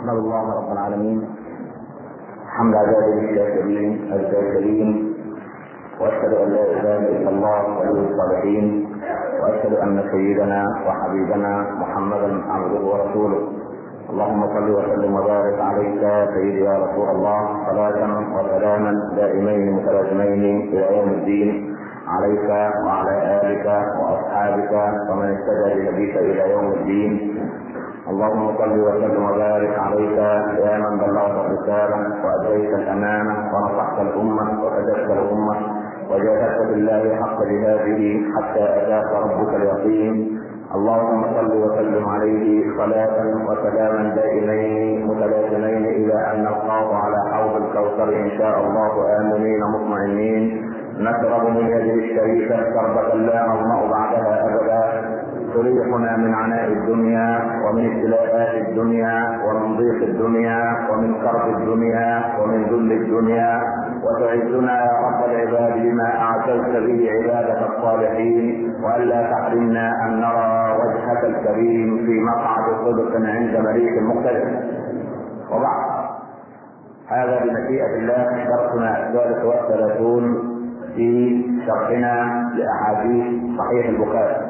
احمد الله رب العالمين حمد عباده الشاكرين الذاكرين واشهد ان لا اله الا الله ولي الصالحين واشهد ان سيدنا وحبيبنا محمدا عبده ورسوله اللهم صل وسلم وبارك عليك سيدي يا رسول الله صلاة وسلاما دائمين متلازمين الى يوم الدين عليك وعلى آلك وأصحابك ومن اهتدى بهديك إلى يوم الدين اللهم صل وسلم وبارك عليك يا من بلغت الرسالة وأديت الأمانة ونصحت الأمة وكتبت الأمة وجاهدت بالله حق جهاده حتى أتاك ربك اليقين اللهم صل وسلم عليه صلاة وسلاما دائمين متلازمين إلى أن نلقاه على حوض الكوثر إن شاء الله آمنين مطمئنين نشرب من يده الشريفة شربة لا نظمأ بعدها أبدا تريحنا من عناء الدنيا ومن ابتلاءات الدنيا ومن ضيق الدنيا ومن كرب الدنيا ومن ذل الدنيا وتعزنا يا رب العباد بما اعتزت به عبادك الصالحين والا تحرمنا ان نرى وجهك الكريم في مقعد صدق عند مليك مختلف وبعد هذا بمشيئة الله درسنا الثالث والثلاثون في شرحنا لأحاديث صحيح البخاري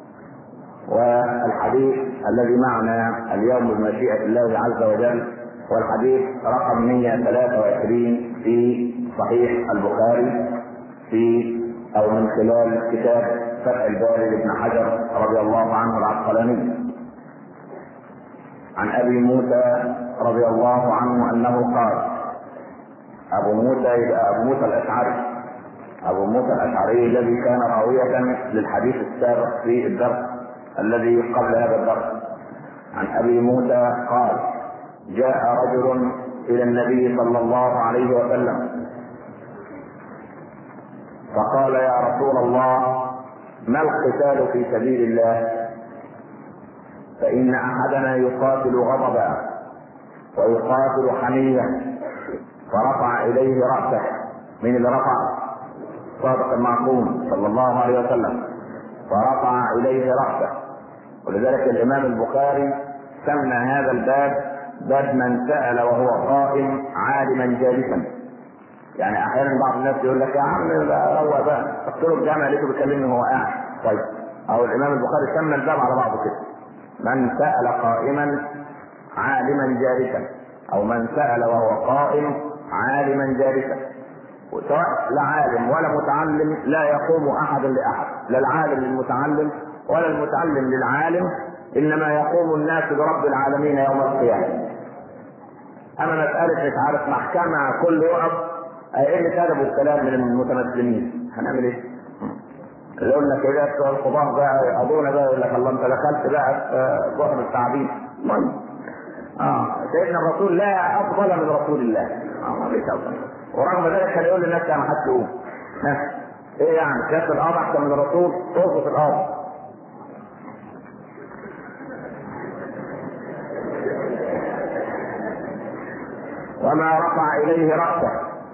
والحديث الذي معنا اليوم بمشيئة الله عز وجل هو الحديث رقم 123 في صحيح البخاري في او من خلال كتاب فتح الباري لابن حجر رضي الله عنه العسقلاني عن ابي موسى رضي الله عنه انه قال ابو موسى يبقى ابو موسى الاشعري ابو موسى الاشعري الذي كان راوية للحديث السابق في الدرس الذي قبل هذا الدرس عن ابي موسى قال جاء رجل الى النبي صلى الله عليه وسلم فقال يا رسول الله ما القتال في سبيل الله فان احدنا يقاتل غضبا ويقاتل حمية فرفع اليه راسه من اللي رفع صادق المعصوم صلى الله عليه وسلم فرفع اليه راسه ولذلك الامام البخاري سمى هذا الباب باب من سال وهو قائم عالما جالسا يعني احيانا بعض الناس يقول لك يا عم روق بقى قلت له الجامع لقيته بيكلمني وهو قاعد طيب او الامام البخاري سمى الباب على بعضه كده من سال قائما عالما جالسا او من سال وهو قائم عالما جالسا وسواء لا عالم ولا متعلم لا يقوم احد لاحد لا العالم للمتعلم ولا المتعلم للعالم انما يقوم الناس برب العالمين يوم القيامه اما مساله مش عارف محكمه كل يقف قله ادب والكلام من المتمسلمين هنعمل ايه؟ يقول لك ايه بتوع القضاه بقى يقضونا بقى يقول لك الله انت دخلت بقى في بحر التعبير المهم اه سيدنا الرسول لا افضل من رسول الله اه ما فيش افضل ورغم ذلك كان يقول للناس انا حد يقوم ها ايه يعني شاف الارض احسن من الرسول توقف الارض وما رفع اليه راسه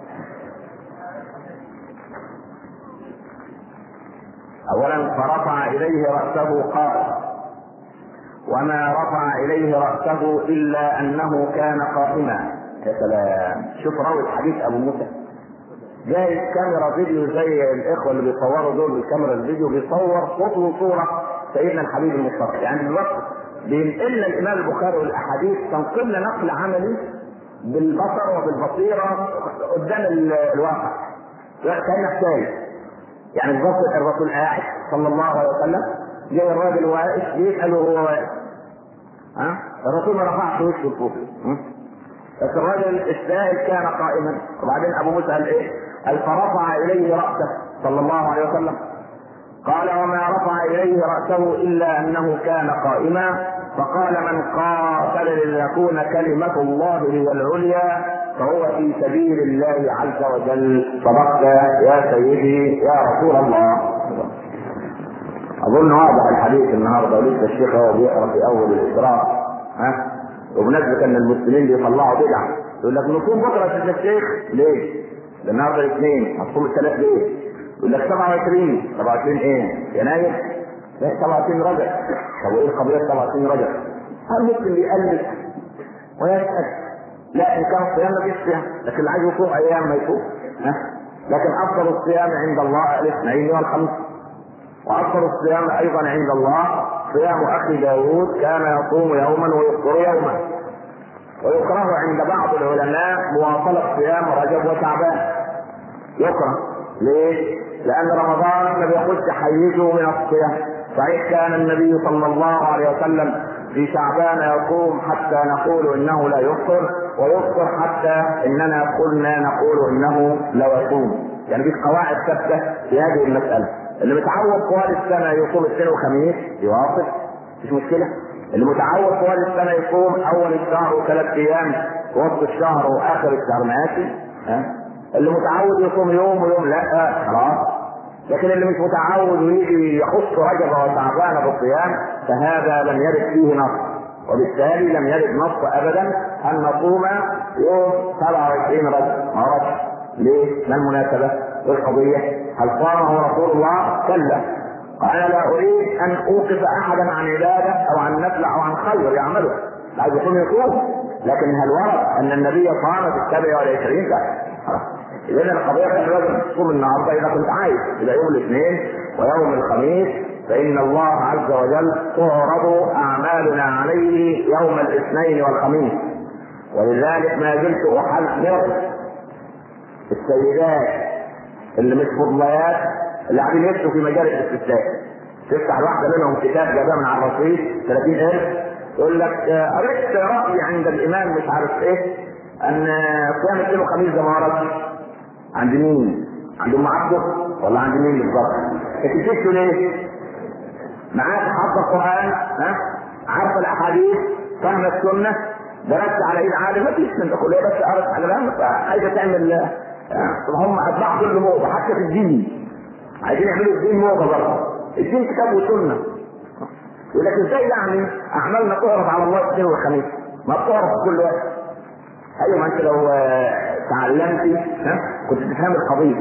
اولا فرفع اليه راسه قال وما رفع اليه راسه الا انه كان قائما يا سلام شوف راوي الحديث ابو موسى جايب كاميرا فيديو زي الاخوه اللي بيصوروا دول بالكاميرا الفيديو بيصور صوت وصوره سيدنا الحبيب المصطفى يعني بالوقت بينقل لنا الامام البخاري والاحاديث تنقل لنا نقل عملي بالبصر وبالبصيره قدام الواقع كانك شايف يعني بالظبط الرسول قاعد صلى الله عليه وسلم جاي الراجل واقف بيساله وهو واقف ها الرسول ما رفعش وشه لفوق بس الرجل السائل كان قائما وبعدين ابو موسى قال ايه؟ قال فرفع اليه راسه صلى الله عليه وسلم قال وما رفع اليه راسه الا انه كان قائما فقال من قاتل لتكون كلمه الله هي العليا فهو في سبيل الله عز وجل صدقت يا سيدي يا رسول الله اظن واضح الحديث النهارده ولسه الشيخ هو بيقرا في اول الاسراء ها وبمناسبة ان المسلمين بيطلعوا بدعة يقول لك نصوم بكرة يا الشيخ ليه؟ ده النهارده الاثنين هتصوم الثلاث ليه؟ يقول لك 27 27 ايه؟ يناير؟ لا 27 رجب طب وايه قضية 27 رجب؟ هل ممكن يألف ويسأل لا إن كان الصيام مفيش صيام لكن اللي عايز يصوم أيام ما يصوم ها لكن أفضل الصيام عند الله الاثنين والخميس وأفضل الصيام أيضا عند الله صيام أخي داود كان يصوم يوما ويفطر يوما ويكره عند بعض العلماء مواصلة صيام رجب وشعبان يكره ليه؟ لأن رمضان ما بياخدش حيزه من الصيام صحيح كان النبي صلى الله عليه وسلم في شعبان يصوم حتى نقول انه لا يفطر ويفطر حتى اننا كنا نقول انه لا يصوم يعني في قواعد ثابته في هذه المساله اللي متعود طوال السنه يصوم اثنين وخميس يواصل مش مشكله اللي متعود طوال السنه يصوم اول الشهر وثلاث ايام وسط الشهر واخر الشهر ماشي ها اللي متعود يصوم يوم ويوم لا خلاص لكن اللي مش متعود ويجي يخص رجب وشعبان بالصيام فهذا لم يرد فيه نص وبالتالي لم يرد نص ابدا ان نصوم يوم 27 رجب ما رجب ليه؟ ما المناسبه؟ القضيه؟ هل صامه رسول الله؟ كلا قال لا اريد ان اوقف احدا عن عباده او عن نفل او عن خير يعمله لا يكون يصوم لكن هل ورد ان النبي صام في السبع والعشرين؟ لا اذا القضيه كان لازم تصوم النهارده اذا كنت عايز الى يوم الاثنين ويوم الخميس فان الله عز وجل تعرض اعمالنا عليه يوم الاثنين والخميس ولذلك ما زلت احذر السيدات اللي مش فضليات اللي قاعدين يكتبوا في مجال الاستفتاء تفتح واحده منهم كتاب جابها من على الرصيف 30000 يقول لك قريت راي عند الامام مش عارف ايه ان صيام الاثنين والخميس ده ما وردش عند مين؟ عند ام عبده ولا عند مين بالظبط؟ اكتشفتوا ليه؟ معاك حافظ القران ها؟ عارف الاحاديث فاهم السنه درست على ايد عالم ما فيش من ده كله بس قرأت على بالك عايزه تعمل هم اتباع كل موضه حتى في الدين عايزين يعملوا الدين موضه برضه الدين كتاب وسنه يقول لك ازاي يعني اعمالنا تعرض على الله الاثنين والخميس ما بتعرض في كل وقت ايوه ما انت لو تعلمتي ها كنت تفهم القضيه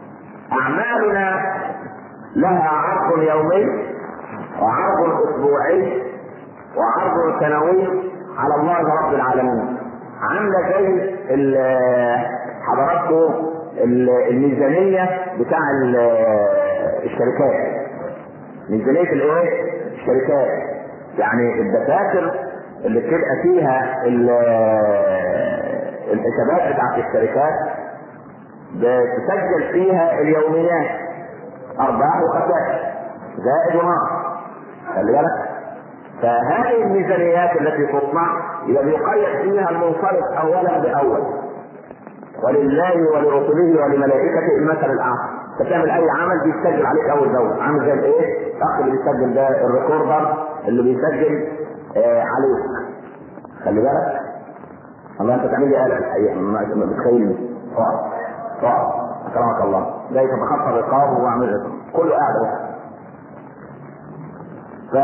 اعمالنا لها عرض يومي وعرض اسبوعي وعرض سنوي على الله رب العالمين عامله زي حضراتكم الميزانيه بتاع الشركات ميزانيه الايه؟ الشركات يعني الدفاتر اللي بتبقى فيها الحسابات بتاعت الشركات بتسجل فيها اليوميات ارباح وخسائر زائد ونقص خلي بالك فهذه الميزانيات التي تصنع اذا بيقيد فيها المنصرف اولا باول ولله ولرسله ولملائكته المثل الاعلى فتعمل اي عمل بيسجل عليك اول باول عامل زي الايه؟ الاخ اللي بيسجل ده الريكوردر اللي بيسجل آه عليك خلي بالك الله انت تعمل لي قلق الحقيقه ما بتخيلني اقعد اقعد اكرمك الله جاي تتخطى الرقاب واعمل كله قاعد اهو ف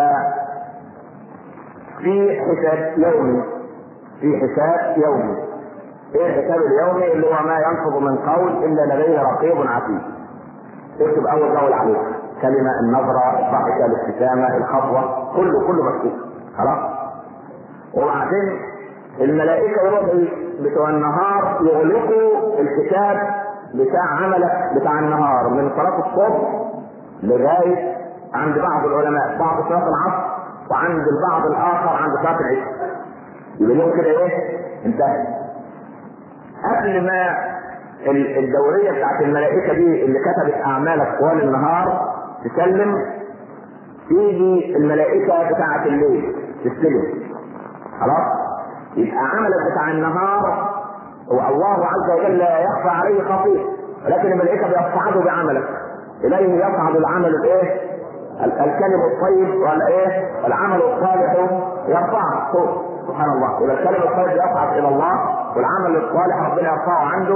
في حساب يومي في حساب يومي ايه الحساب اليومي اللي هو ما ينفض من قول الا لديه رقيب عتيد اكتب اول قول عليه كلمه النظره الضحكه الابتسامه الخطوه كله كله مكتوب خلاص وبعدين الملائكه يروحوا بتوع النهار يغلقوا الكتاب بتاع عملك بتاع النهار من صلاه الصبح لغايه عند بعض العلماء بعض صلاه العصر وعند البعض الاخر عند صلاه العشاء يبقى لهم كده ايه؟ انتهى قبل ما الدوريه بتاعت الملائكه دي اللي كتبت اعمالك طوال النهار تسلم تيجي الملائكه بتاعت الليل تستلم خلاص يبقى عملك بتاع النهار والله عز وجل لا يخفى عليه خطير ولكن الملائكه بيصعدوا بعملك اليه يصعد العمل الايه؟ الكلم الطيب والايه؟ العمل الصالح يرفعه فوق سبحان الله اذا الكلم الطيب يصعد الى الله والعمل الصالح ربنا يرفعه عنده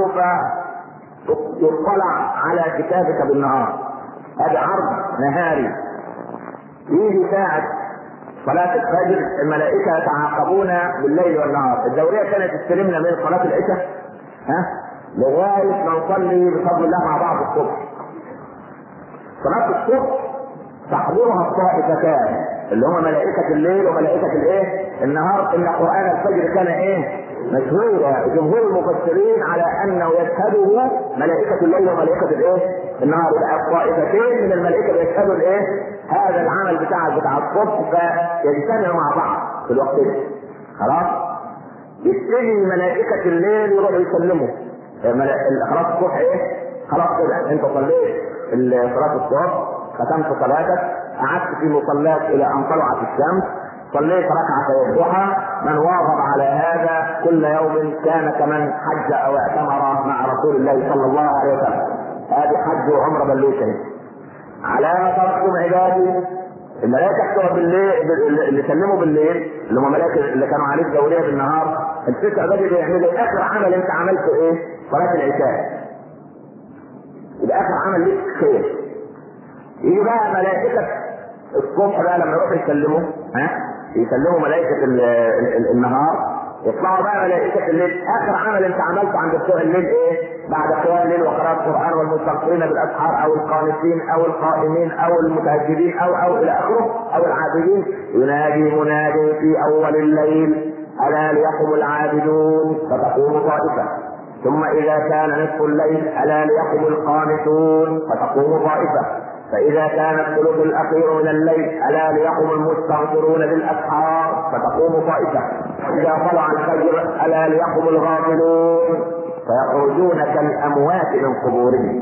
فيطلع على كتابك بالنهار هذا عرض نهاري يجي ساعة صلاة الفجر الملائكة يتعاقبون بالليل والنهار الدورية كانت تستلمنا من صلاة العشاء ها لغاية ما نصلي بفضل الله مع بعض الصبح صلاة الصبح تحضرها الطائفتان اللي هم ملائكة الليل وملائكة الايه؟ النهار ان قرآن الفجر كان ايه؟ مشهورة جمهور المفسرين على انه يشهده ملائكة الليل وملائكة الايه؟ النهار يبقى الطائفتين من الملائكة يشهدوا الايه؟ هذا العمل بتاع بتاع الصبح فيجتمعوا مع بعض في الوقت ده خلاص؟ يبتدي ملائكة الليل يروحوا يسلموا خلاص الصبح ايه؟ خلاص كده انت صليت صلاة الصبح ختمت صلاتك قعدت في مصلاك الى ان طلعت الشمس صليت ركعة الضحى من واظب على هذا كل يوم كان كمن حج او اعتمر مع رسول الله صلى الله عليه وسلم هذه حج وعمره بلوشة على ما تركتم عبادي الملائكة بتوع بالليل اللي سلموا بالليل اللي هم ملائكة اللي كانوا عليك دورية بالنهار الست عبادي بيعملوا اخر عمل انت عملته ايه؟ صلاة العشاء يبقى اخر عمل ليك خير يجي بقى ملائكة الصبح بقى لما يروحوا يسلموا ها يسلموا ملائكة ال ال النهار يطلعوا بقى ملائكة الليل آخر عمل أنت عملته عند بتوع الليل إيه؟ بعد قيام الليل وقراءة القرآن والمستغفرين بالأسحار أو القانتين أو القائمين أو المتهجدين أو أو إلى آخره أو العابدين ينادي مناد في أول الليل ألا ليقم العابدون فتقوم طائفة ثم إذا كان نصف الليل ألا ليقم القانتون فتقوم طائفة فإذا كان الثلث الأخير من الليل ألا ليقم المستغفرون بالأسحار فتقوم طائفة إذا طلع الفجر ألا ليقم الغافلون فيخرجون كالأموات من قبورهم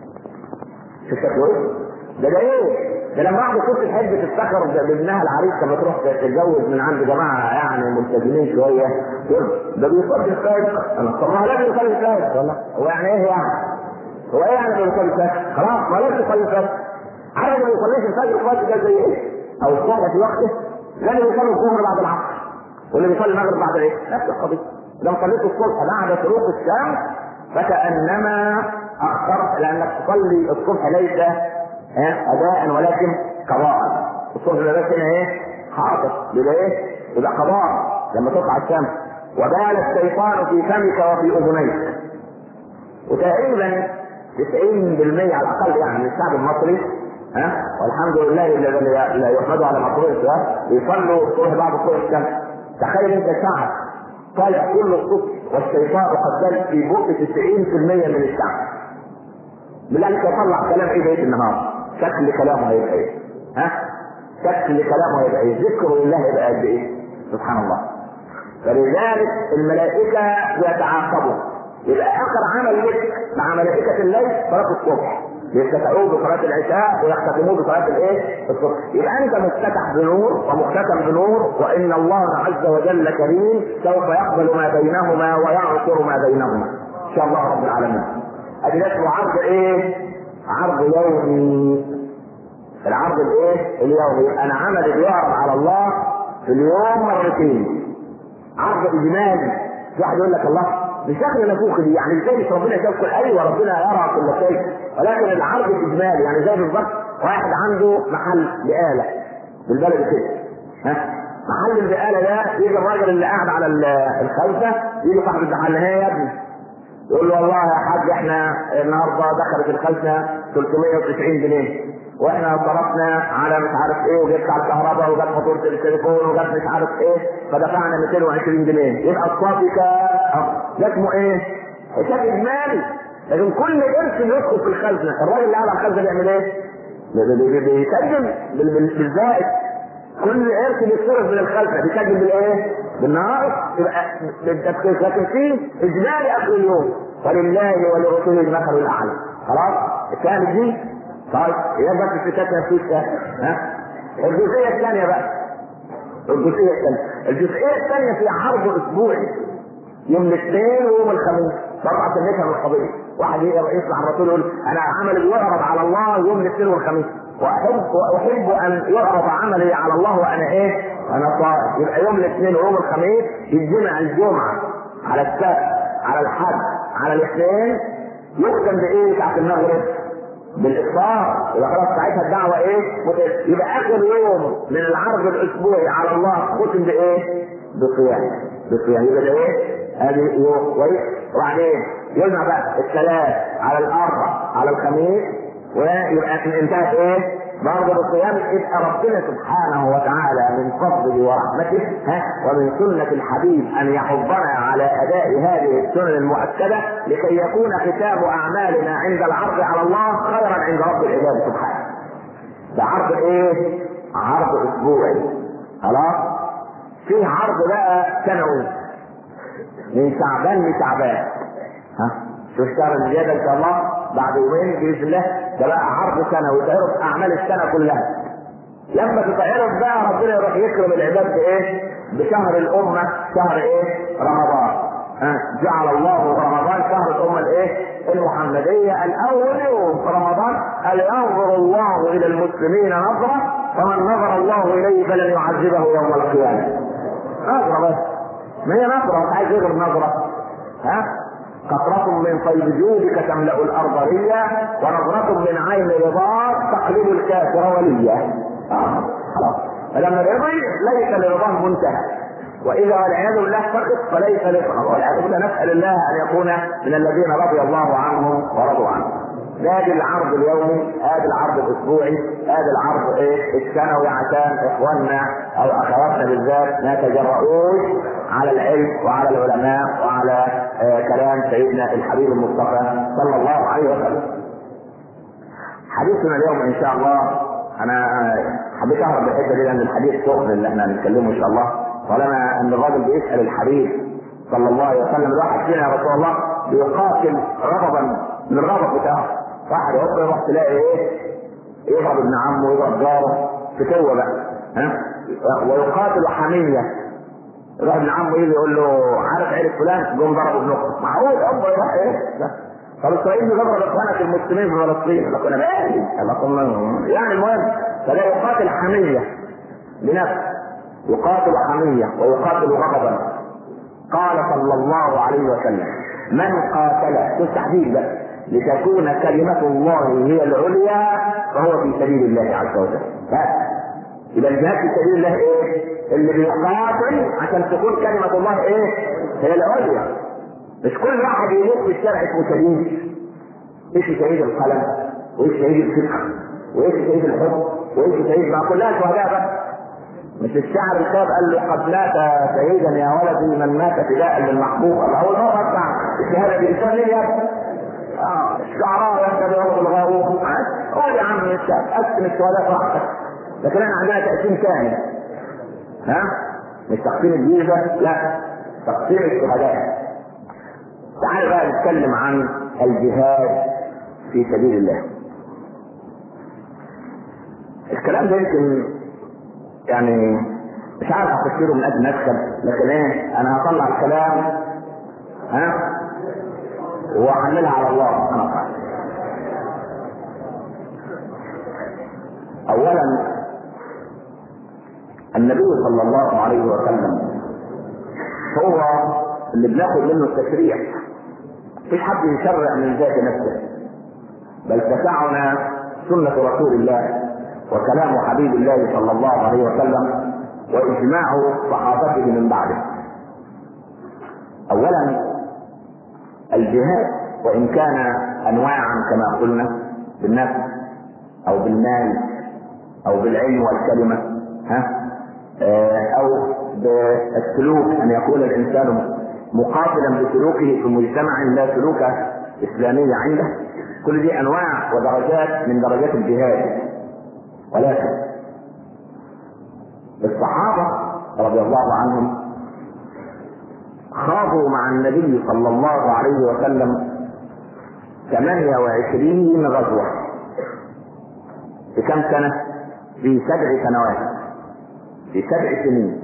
شو شكله ده ده ايه؟ ده لما واحدة ست تحب تفتخر بابنها العريس لما تروح تتجوز من عند جماعة يعني ملتزمين شوية ده بيصلي الفجر طب ما هو لازم يصلي الفجر والله هو يعني ايه يعني؟ هو ايه يعني بيصلي الفجر؟ خلاص ما لازم يصلي الفجر عارف ما يصليش الفجر في وقت ده زي ايه؟ او الصبح في وقته لازم يصلي الظهر بعد العصر واللي بيصلي المغرب بعد الايه؟ نفس القضيه لو صليت الصبح بعد شروق الشمس فكانما اخرت لانك تصلي الصبح ليس اداء ولكن قضاء الصبح ده بس هنا ايه؟ حاطط يبقى ايه؟ يبقى قضاء لما تطلع الشمس وبال الشيطان في فمك وفي اذنيك وتقريبا 90% على الاقل يعني من الشعب المصري ها والحمد لله الذي لا يحمد على مقروء بيصلوا الصبح بعد طلوع الشمس تخيل انت شعب طالع كل الصبح والشيطان قد دل في بق 90% من الشعب بالله عليك يطلع كلام ايه بقيه النهار شكل كلامه هيبقى ايه ها شكل كلامه هيبقى ايه ذكر الله هيبقى قد ايه سبحان الله فلذلك الملائكه بيتعاقبوا يبقى اخر عمل لك مع ملائكه الليل صلاه الصبح يفتتحوه بصلاة العشاء ويختتموه بصلاة الايه؟ الصبح، يبقى أنت مفتتح بنور ومختتم بنور وإن الله عز وجل كريم سوف يقبل ما بينهما ويعصر ما بينهما. إن شاء الله رب العالمين. أدي ده اسمه عرض إيه؟ عرض يومي. العرض الإيه؟ اليومي، أنا عملي بيعرض على الله في اليوم مرتين. عرض إجمالي. في واحد يقول لك الله بشكل نفوخ دي يعني ازاي ربنا يشوف كل ايوه ربنا يرى كل شيء ولكن العرض الاجمالي يعني زي بالظبط واحد عنده محل بقاله بالبلد كده ها محل البقاله ده يجي الراجل اللي قاعد على الخلفه يجي صاحب المحل هي يا ابني يقول له والله يا حاج احنا النهارده دخلت الخلفه 390 جنيه واحنا صرفنا على مش عارف ايه وجبت على الكهرباء وجت فاتوره التليفون وجت مش عارف ايه فدفعنا 220 جنيه يبقى الصافي كام؟ ده اسمه ايه؟ حساب اجمالي لكن كل قرش يدخل في الخزنه الراجل اللي قاعد على الخزنه بيعمل ايه؟ بيسجل بالزائد كل قرش بيتصرف من الخزنه بيسجل بالايه؟ بالنهار يبقى بالتدخين لكن فيه اجمالي اخر اليوم ولله ولرسوله المثل الاعلى خلاص؟ الثاني دي طيب يا بس الستات نفسيك ها الجزئيه الثانيه بقى الجزئيه الثانيه الجزئيه الثانيه في عرض اسبوعي يوم الاثنين ويوم الخميس برضه عشان نفهم القضيه واحد يطلع الرسول يقول انا عملي يعرض على الله يوم الاثنين والخميس واحب واحب ان يعرض عملي على الله وانا ايه؟ وانا صائم يبقى يوم الاثنين ويوم الخميس يتجمع الجمعه على السبت على الحد على الاثنين يختم بايه ساعه المغرب؟ بالافطار يبقى خلاص ساعتها الدعوه ايه؟ يبقى اخر يوم من العرض الاسبوعي على الله ختم بايه؟ بصيام بصيام يبقى ده ايه؟ ادي يوم وبعدين يجمع بقى الثلاث على الاربع على الخميس ويبقى انتهت ايه؟ برضه بالصيام يبقى ربنا سبحانه وتعالى من فضله ورحمته ها ومن سنة الحبيب أن يحضنا على أداء هذه السنن المؤكدة لكي يكون ختام أعمالنا عند العرض على الله خيرا عند رب العباد سبحانه. ده عرض إيه؟ عرض أسبوعي. خلاص؟ في عرض بقى سنوي من شعبان لشعبان. ها؟ شو الشهر الزيادة إن شاء الله بعد يومين باذن الله ده بقى عرض سنه ويتعرض اعمال السنه كلها لما تتعرض بقى ربنا يروح يكرم العباد بايه؟ بشهر الامه شهر ايه؟ رمضان ها جعل الله رمضان شهر الامه الايه؟ المحمديه الاول يوم في رمضان قال ينظر الله الى المسلمين نظره فمن نظر الله اليه فلن يعذبه يوم القيامه. نظره بس ما هي نظره مش عايز غير نظره ها؟ قطرة من طيب جودك تملأ الأرض ريا ونظرة من عين رضاك تقلب الكافر وليا. آه خلاص. فلما رضي ليس لرضاه منتهى. وإذا والعياذ بالله سقط فليس لرضاه والعياذ بالله نسأل الله أن يكون من الذين رضي الله عنهم ورضوا عنه. ادي العرض اليومي ادي العرض الاسبوعي ادي العرض ايه السنوي عشان اخواننا او اخواتنا بالذات ما يتجرؤوش على العلم وعلى العلماء وعلى آه كلام سيدنا الحبيب المصطفى صلى الله عليه وسلم. حديثنا اليوم ان شاء الله انا حبيت اهرب بالحته دي لان الحديث سخن اللي احنا هنتكلمه ان شاء الله طالما ان الراجل بيسال الحبيب صلى الله عليه وسلم الواحد فينا يا رسول الله بيقاتل غضبا من الغضب بتاعه واحد يروح يروح تلاقي ايه يضرب ابن عمه ويضرب جاره فتوه بقى ها ويقاتل حميه يروح ابن عمه يجي يقول له عارف عيلة فلان جم ضربوا ابن اخته معقول ابا يروح ايه لا طب اسرائيل بيضرب اخوانك المسلمين في فلسطين يقول لك انا مالي يعني المهم فلا يقاتل حميه بنفسه يقاتل حميه ويقاتل غضبا قال صلى الله عليه وسلم من قاتل في تحديد بقى لتكون كلمة الله هي العليا فهو في سبيل الله عز وجل. إذا الجهاد في سبيل الله إيه؟ اللي بيقاتل عشان تكون كلمة الله إيه؟ هي العليا. مش كل واحد يموت في الشارع اسمه شهيد. ايش شهيد القلم؟ وايش شهيد الفكر؟ وايش شهيد الحب؟ وايش شهيد ما كلها شهداء بس. مش الشاعر الكتاب قال له قد مات شهيدا يا ولدي من مات فداء للمحبوب اول مره اسمع الشهاده دي انسان ليه اه الشعراء يتبعون الغاوون قول يا عم الشعب قسم الشهداء راحتك لكن احنا عندنا تقسيم ثاني ها مش تقسيم الجيزه لا تقسيم الشهداء تعال بقى نتكلم عن الجهاد في سبيل الله الكلام ده يمكن يعني مش عارف افسره من اجل ادخل لكن ايه انا هطلع الكلام ها واحملها على الله سبحانه وتعالى اولا النبي صلى الله عليه وسلم هو اللي بناخد منه التشريع مفيش حد يشرع من ذات نفسه بل تسعنا سنة رسول الله وكلام حبيب الله صلى الله عليه وسلم واجماع صحابته من بعده. اولا الجهاد وان كان انواعا كما قلنا بالنفس او بالمال او بالعلم والكلمه ها او بالسلوك ان يكون الانسان مقابلا بسلوكه في مجتمع لا سلوك اسلامي عنده كل دي انواع ودرجات من درجات الجهاد ولكن الصحابة رضي الله عنهم خاضوا مع النبي صلى الله عليه وسلم 28 غزوة في كم سنة؟ في سبع سنوات في سبع سنين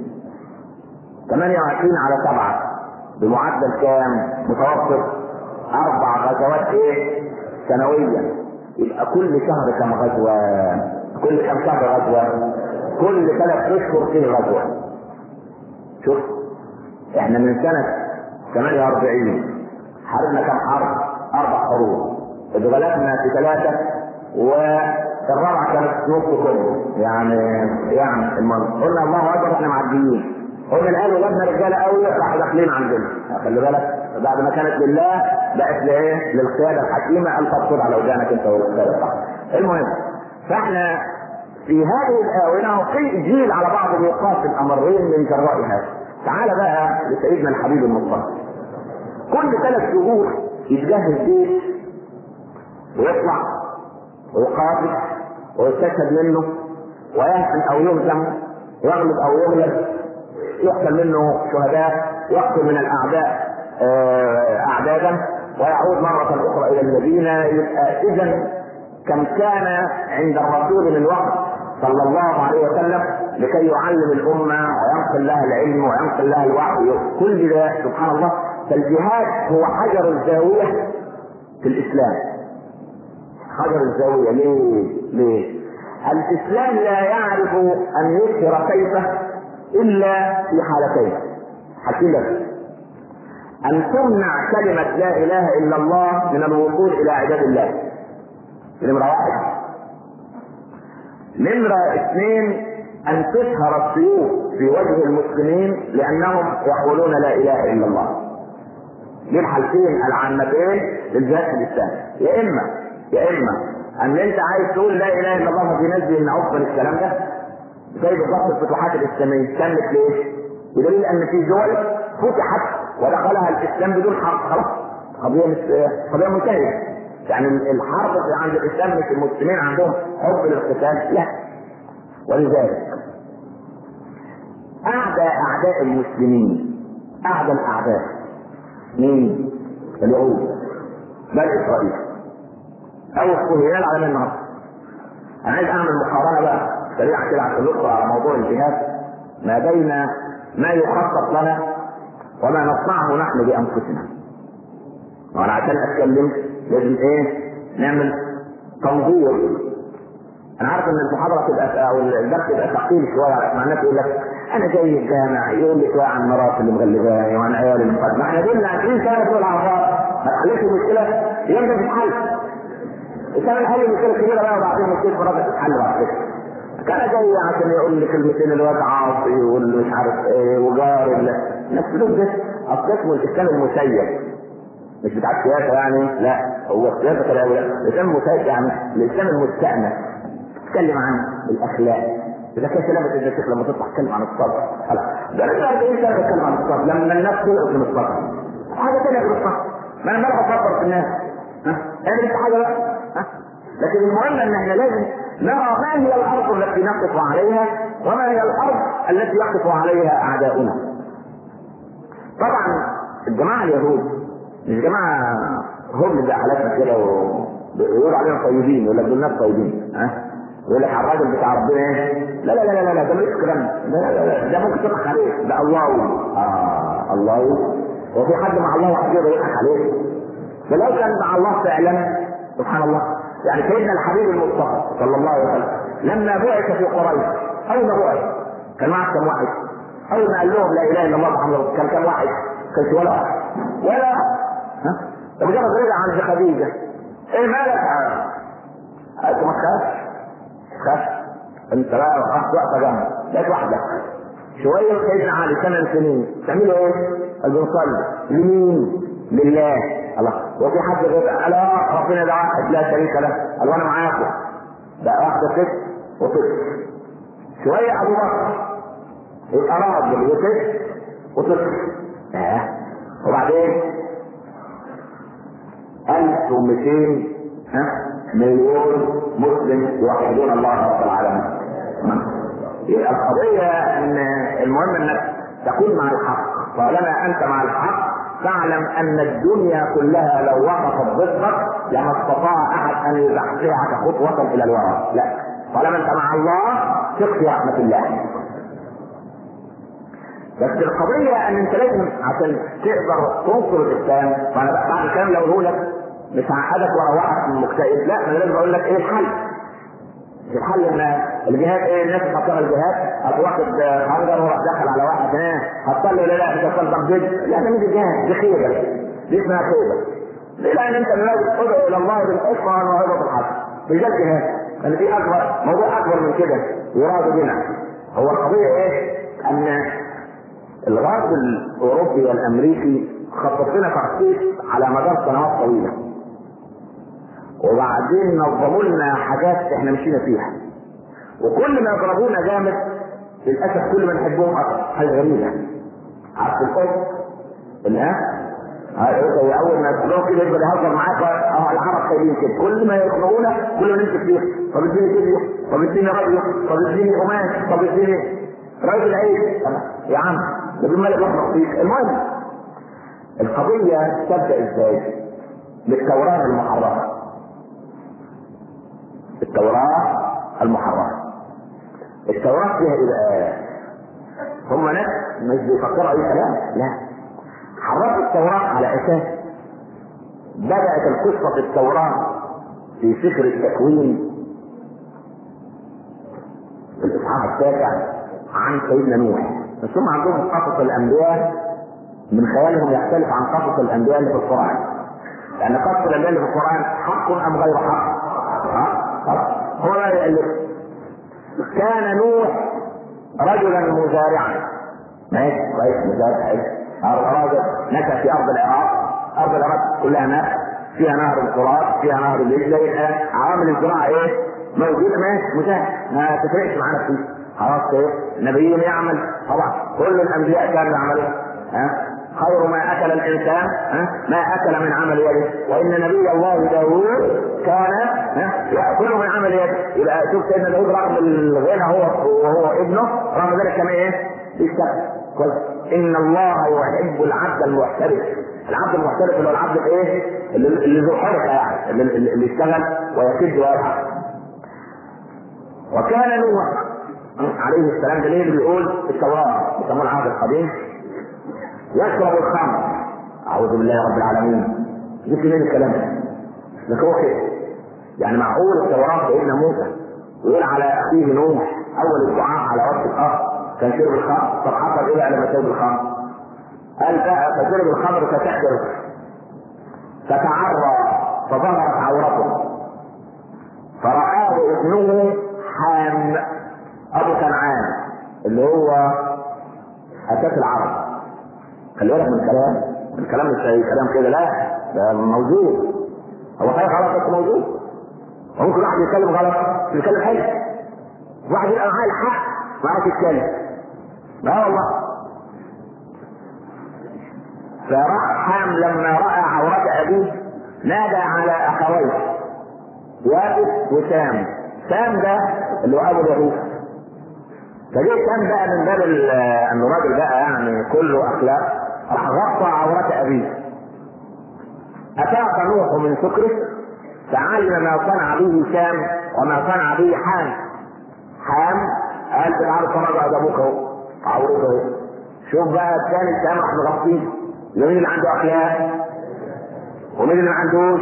28 على سبعة بمعدل كام؟ متوسط أربع غزوات إيه؟ سنويا يبقى كل شهر كم غزوة؟ كل كم شهر غزوة كل ثلاث اشهر فيه غزوة شوف احنا من سنة 48 حاربنا كم حرب اربع حروب اتغلبنا في ثلاثة والرابعة كانت نص كله يعني يعني المنطق قلنا الله اكبر احنا معديين قلنا الان ولادنا رجاله قوي راحوا داخلين عندنا خلي بالك بعد ما كانت لله بقت لايه؟ للقياده الحكيمه ان تبصر على ودانك انت والقياده صح المهم فاحنا في هذه الآونة في جيل على بعض الوقاص الأمرين من جراء هذا تعال بقى لسيدنا الحبيب المصطفى كل ثلاث شهور يتجهز جيش ويطلع ويقاتل ويستشهد منه ويهزم او يهزم يغلب او يغلب يقتل منه شهداء يقتل من الاعداء اعدادا ويعود مرة أخرى إلى المدينة يبقى إذا كم كان عند الرسول من وقت صلى الله عليه وسلم لكي يعلم الأمة وينقل لها العلم وينقل لها الوعي كل ده سبحان الله فالجهاد هو حجر الزاوية في الإسلام حجر الزاوية ليه؟ ليه؟ الإسلام لا يعرف أن يظهر سيفه إلا في حالتين حكيم أن تمنع كلمة لا إله إلا الله من الوصول إلى عباد الله نمرة واحد نمرة اثنين أن تشهر السيوف في وجه المسلمين لأنهم يقولون لا إله إلا الله دي الحالتين العامتين للجهاد في الإسلام يا إما يا إما أن أنت عايز تقول لا إله إلا الله في ناس بيمنعوك من الكلام ده زي بالظبط الفتوحات الإسلامية كانت ليه؟ بدليل أن في دول فتحت ودخلها الاسلام بدون حرب خلاص قضيه مش قضيه منتهيه يعني الحرب عند الاسلام مش المسلمين عندهم حب للقتال لا ولذلك اعدى اعداء المسلمين اعدى الاعداء مين؟ اليهود بل اسرائيل او الصهيونيين على من النهارده انا عايز اعمل مقارنه بقى سريعه كده عشان ندخل على موضوع الجهاد ما بين ما يخطط لنا وما نصنعه نحن بانفسنا وانا عشان اتكلم لازم ايه نعمل تنظير انا عارف ان المحاضره تبقى او الدرس تبقى ثقيل شويه مع الناس يقول لك انا جاي الجامع يقول لي شويه عن مراتي اللي مغلباني وعن عيالي اللي ما احنا دول 20 سنه دول على بعض ما تحلش المشكله يبدا تتحل كان الحل المشكله كبيره بقى وبعدين مشكله مراتك تتحل بعد كده كان جاي عشان يقول لي كلمتين الواد عاصي واللي مش عارف ايه وجار نفس ده اصل اسمه الاسلام المسير مش بتاع السياسه يعني لا هو السياسه كده الاسلام المسير يعني الاسلام المستأنس تتكلم عن الاخلاق اذا كان سلامة انت الشيخ لما تطلع تتكلم عن الصبر ده انا 40 سنه بتكلم عن الصبر لما الناس تلقط من الصبر حاجه ثانيه غير الصبر ما انا بلعب اصبر في الناس ها اعمل انت حاجه بقى ها لكن المهم ان احنا لازم نرى ما هي الارض التي نقف عليها وما هي الارض التي يقف عليها اعداؤنا طبعا الجماعه اليهود مش جماعه هم زي حالاتنا كده ويقولوا عليهم طيبين يقول لك دول ناس طيبين ها يقول لك على الراجل بتاع ربنا ايه لا لا لا لا لا ده ملوش كلام لا لا لا ده ممكن تضحك عليه ده الله اه الله هو في حد مع الله كده يضحك عليه ده لو كان مع الله فعلا سبحان الله يعني سيدنا الحبيب المصطفى صلى الله عليه وسلم لما بعث في قريش اول ما بعث كان معه كم واحد اول ما قال لهم لا اله الا الله محمد رسول كان كم واحد كانش ولا واحد ولا ها مجرد رجع عند خديجه ايه مالك قالت ما تخافش خاف انت بقى رحت واقفه جنب لقيت واحده شويه سيدنا علي ثمان سنين تعملوا ايه؟ قال بنصلي لمين؟ لله الله وفي حد غير قال اه ربنا ده واحد لا شريك له قال وانا معاكم بقى واحده ست وطفل شويه ابو بكر يبقى راجل وست وطفل اه وبعدين 1200 ها مليون مسلم يوحدون الله رب العالمين القضية ان المهم انك تكون مع الحق طالما انت مع الحق فاعلم ان الدنيا كلها لو وقفت ضدك لما استطاع احد ان يزحزحك خطوة الى الوراء لا طالما انت مع الله ثق في رحمة الله بس القضية ان انت لازم عشان تقدر تنصر الاسلام وانا بعد الكلام لو هو لك مش هقعدك واروحك من مكتئب لا انا لازم اقول لك ايه الحل الحل ان الجهاد ايه الناس بتفكر الجهاد هتواخد خنجر وراح داخل على واحد ها هتصلي ولا لا مش هتصلي طب جد لا ده مش الجهاد دي خيبه دي اسمها خيبه ليه لان انت لازم تدعو الى الله بالحكمه والموعظه الحسنه مش ده الجهاد لان في اكبر موضوع اكبر من كده يراد بنا هو القضيه ايه؟ ان الغرب الاوروبي والامريكي خطط لنا تخطيط على مدار سنوات طويله وبعدين نظموا لنا حاجات احنا مشينا فيها وكل ما يضربونا جامد للاسف كل ما نحبهم اكثر حاجه غريبه عارف القط الان اول ما يطلعوا كده يبقى يهزر معاك اه العرب طيبين كده كل ما يخنقونا كل ما نمسك فيه طب اديني فيديو طب اديني راديو طب اديني قماش طب اديني راجل عيب يا عم ده بالملك يخلق فيك المهم القضية تبدأ ازاي؟ بالتوراة المحررة التوراة المحررة التوراة فيها ايه بقى؟ هم ناس مش بيفكروا اي كلام لا حرروا التوراة على اساس بدأت القصة في التوراة في سفر التكوين في الإصحاح التاسع عن سيدنا نوح بس هم عندهم قصص الأنبياء من خيالهم يختلف عن قصص الأنبياء اللي في القرآن لأن قصص الأنبياء اللي في القرآن حق أم غير حق؟ حق هو لا يألف كان نوح رجلا مزارعا ماشي كويس مزارع راجل نشأ في أرض العراق أرض العراق كلها ماء فيها نهر الفرات فيها نهر الليل زي الآن عوامل الزراعة إيه؟ موجودة ماشي مزارع ما تفرقش معانا فيه خلاص ايه نبي يعمل طبعا كل الانبياء كانوا يعملون ها خير ما اكل الانسان ها ما اكل من عمل يده وان نبي الله داوود كان ها ياكل من عمل يده يبقى شوف سيدنا داوود رغم الغنى هو وهو ابنه رغم ذلك كان ايه؟ بيشتغل كويس ان الله يحب العبد المحترف العبد المحترف اللي هو العبد الايه؟ اللي ذو حرفه يعني اللي, اللي يشتغل ويكد ويلعب وكان نوح عليه السلام ده ليه بيقول في التوراة بيسموه العهد القديم يشرب الخمر أعوذ بالله رب العالمين جبت منين الكلام ده؟ لكن هو كده يعني معقول التوراة سيدنا موسى يقول على أخيه نوح أول الدعاء على وقت الأرض كان شرب الخمر طب حصل إيه بقى لما شرب الخمر؟ قال بقى فشرب الخمر فتحجر فتعرى فظهرت عورته فرآه ابنه حام ابو كنعان اللي هو اساس العرب خلي بالك من الكلام الكلام مش اي كلام كده لا ده موجود هو صحيح غلط بس موجود وممكن واحد يتكلم غلط يتكلم حلو واحد يبقى معاه الحق ما يعرفش يتكلم لا والله فراح حام لما راى عورات ابيه نادى على اخويه يابس وسام سام ده اللي هو ابو اليهود فجيت كان بقى من باب انه راجل بقى يعني كله اخلاق راح غطى عورة ابيه افاق نوح من سكره فعلم ما صنع به سام وما صنع به حام حام قال بالعرض فرج ده ابوك اهو عورته اهو شوف بقى الثاني سام راح مغطيه مين اللي عنده اخلاق ومين اللي ما عندوش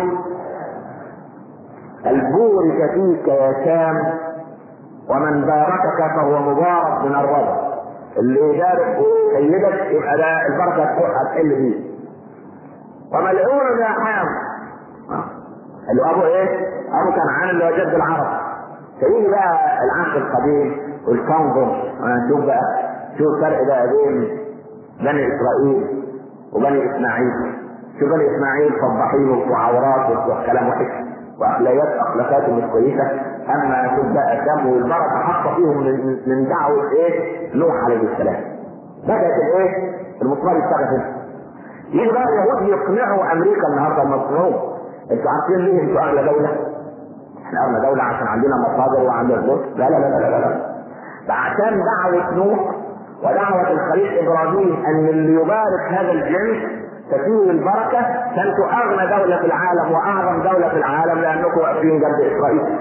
البورك فيك يا سام ومن باركك فهو مبارك من الرب اللي يبارك سيدك يبقى ده البركه هتحل فيه وملعون يا حام اللي ابو ايه؟ ابو كنعان اللي هو جد العرب فيجي بقى العهد القديم والكونغر شوف بقى شوف الفرق بقى بين بني اسرائيل وبني اسماعيل شوف بني اسماعيل فضحين وعورات وكلام وحش واخلاقيات اخلاقات مش كويسه اما شوف بقى الدم والبركه حاطه فيهم من, من دعوه ايه؟ نوح عليه السلام. بدات الايه؟ المسمار يشتغل هنا. يجي بقى اليهود يقنعوا امريكا النهارده المصنوع انتوا عارفين ليه انتوا اغلى دوله؟ احنا اغلى دوله عشان عندنا مصادر وعندنا فلوس لا لا لا لا لا لا ده عشان دعوه نوح ودعوه الخليل ابراهيم ان اللي يبارك هذا الجنس تفيه البركه فانتوا اغنى دوله في العالم واعظم دوله في العالم لانكم واقفين جنب اسرائيل.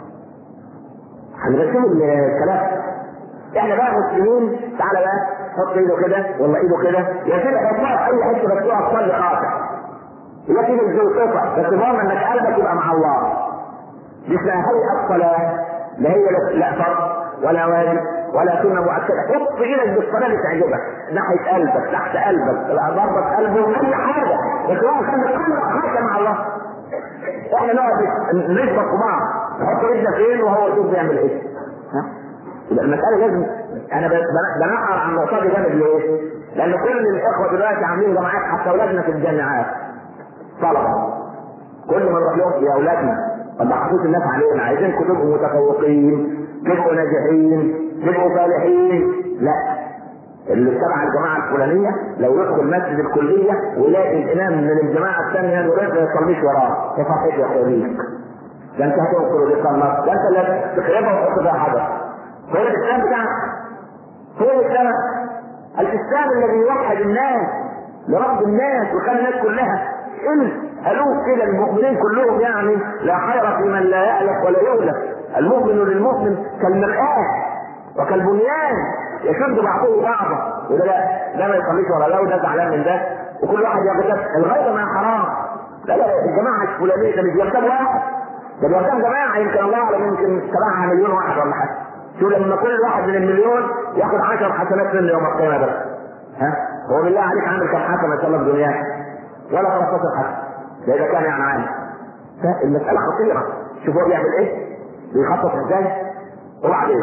هنرسم الكلام احنا بقى مسلمين تعالى بقى حط ايده كده ولا ايده كده يا كده حطها في اي حته بس تقع تصلي قاطع يا كده زي قطع بس ضامن انك قلبك يبقى مع الله مش لا هيئه الصلاه لا هي لا فرض ولا واجب ولا سنه مؤكده حط ايدك بالصلاه اللي تعجبك ناحيه قلبك تحت قلبك ضربة قلبه اي حاجه لكن هو خلي قلبك حاجه مع الله احنا نقعد نشبك بعض نحط ايدنا فين وهو يشوف بيعمل ايه ها يبقى المساله لازم انا بنقر عن النقطه دي جامد ليه؟ لان كل الاخوه دلوقتي عاملين جماعات حتى اولادنا في الجامعات طلبه كل ما نروح لهم يا اولادنا ما ضحكوش الناس علينا عايزينكم تبقوا متفوقين تبقوا ناجحين تبقوا صالحين لا اللي تبع الجماعه الفلانيه لو يدخل مسجد الكليه ويلاقي الامام من الجماعه الثانيه يقول ما يصليش وراه يا صاحبي يا خليك ده انت هتنقل ودي النص ده انت اللي تخربها وتحط فيها حجر هو الاسلام بتاعك هو الاسلام الاسلام الذي يوحد الناس لرب الناس وخلى الناس كلها إن ألوف كده المؤمنين كلهم يعني لا خير في من لا يألف ولا يؤلف المؤمن للمؤمن كالمرآة وكالبنيان يشد بعضه بعضا وده لا ده ما يصليش ولا لا وده زعلان من ده وكل واحد يغتاب الغيبه ما حرام لا لا الجماعه الفلانيه ده مش بيغتاب واحد ده بيغتاب جماعه يمكن الله اعلم يمكن تبعها مليون واحد ولا حاجه شو لما كل واحد من المليون ياخد 10 حسنات منه يوم القيامه بس ها هو بالله عليك عامل كم حسنه ان شاء الله في دنياك ولا 15 حسنه ده اذا كان يعني عالم فالمساله خطيره شوف هو بيعمل ايه بيخطط ازاي وبعدين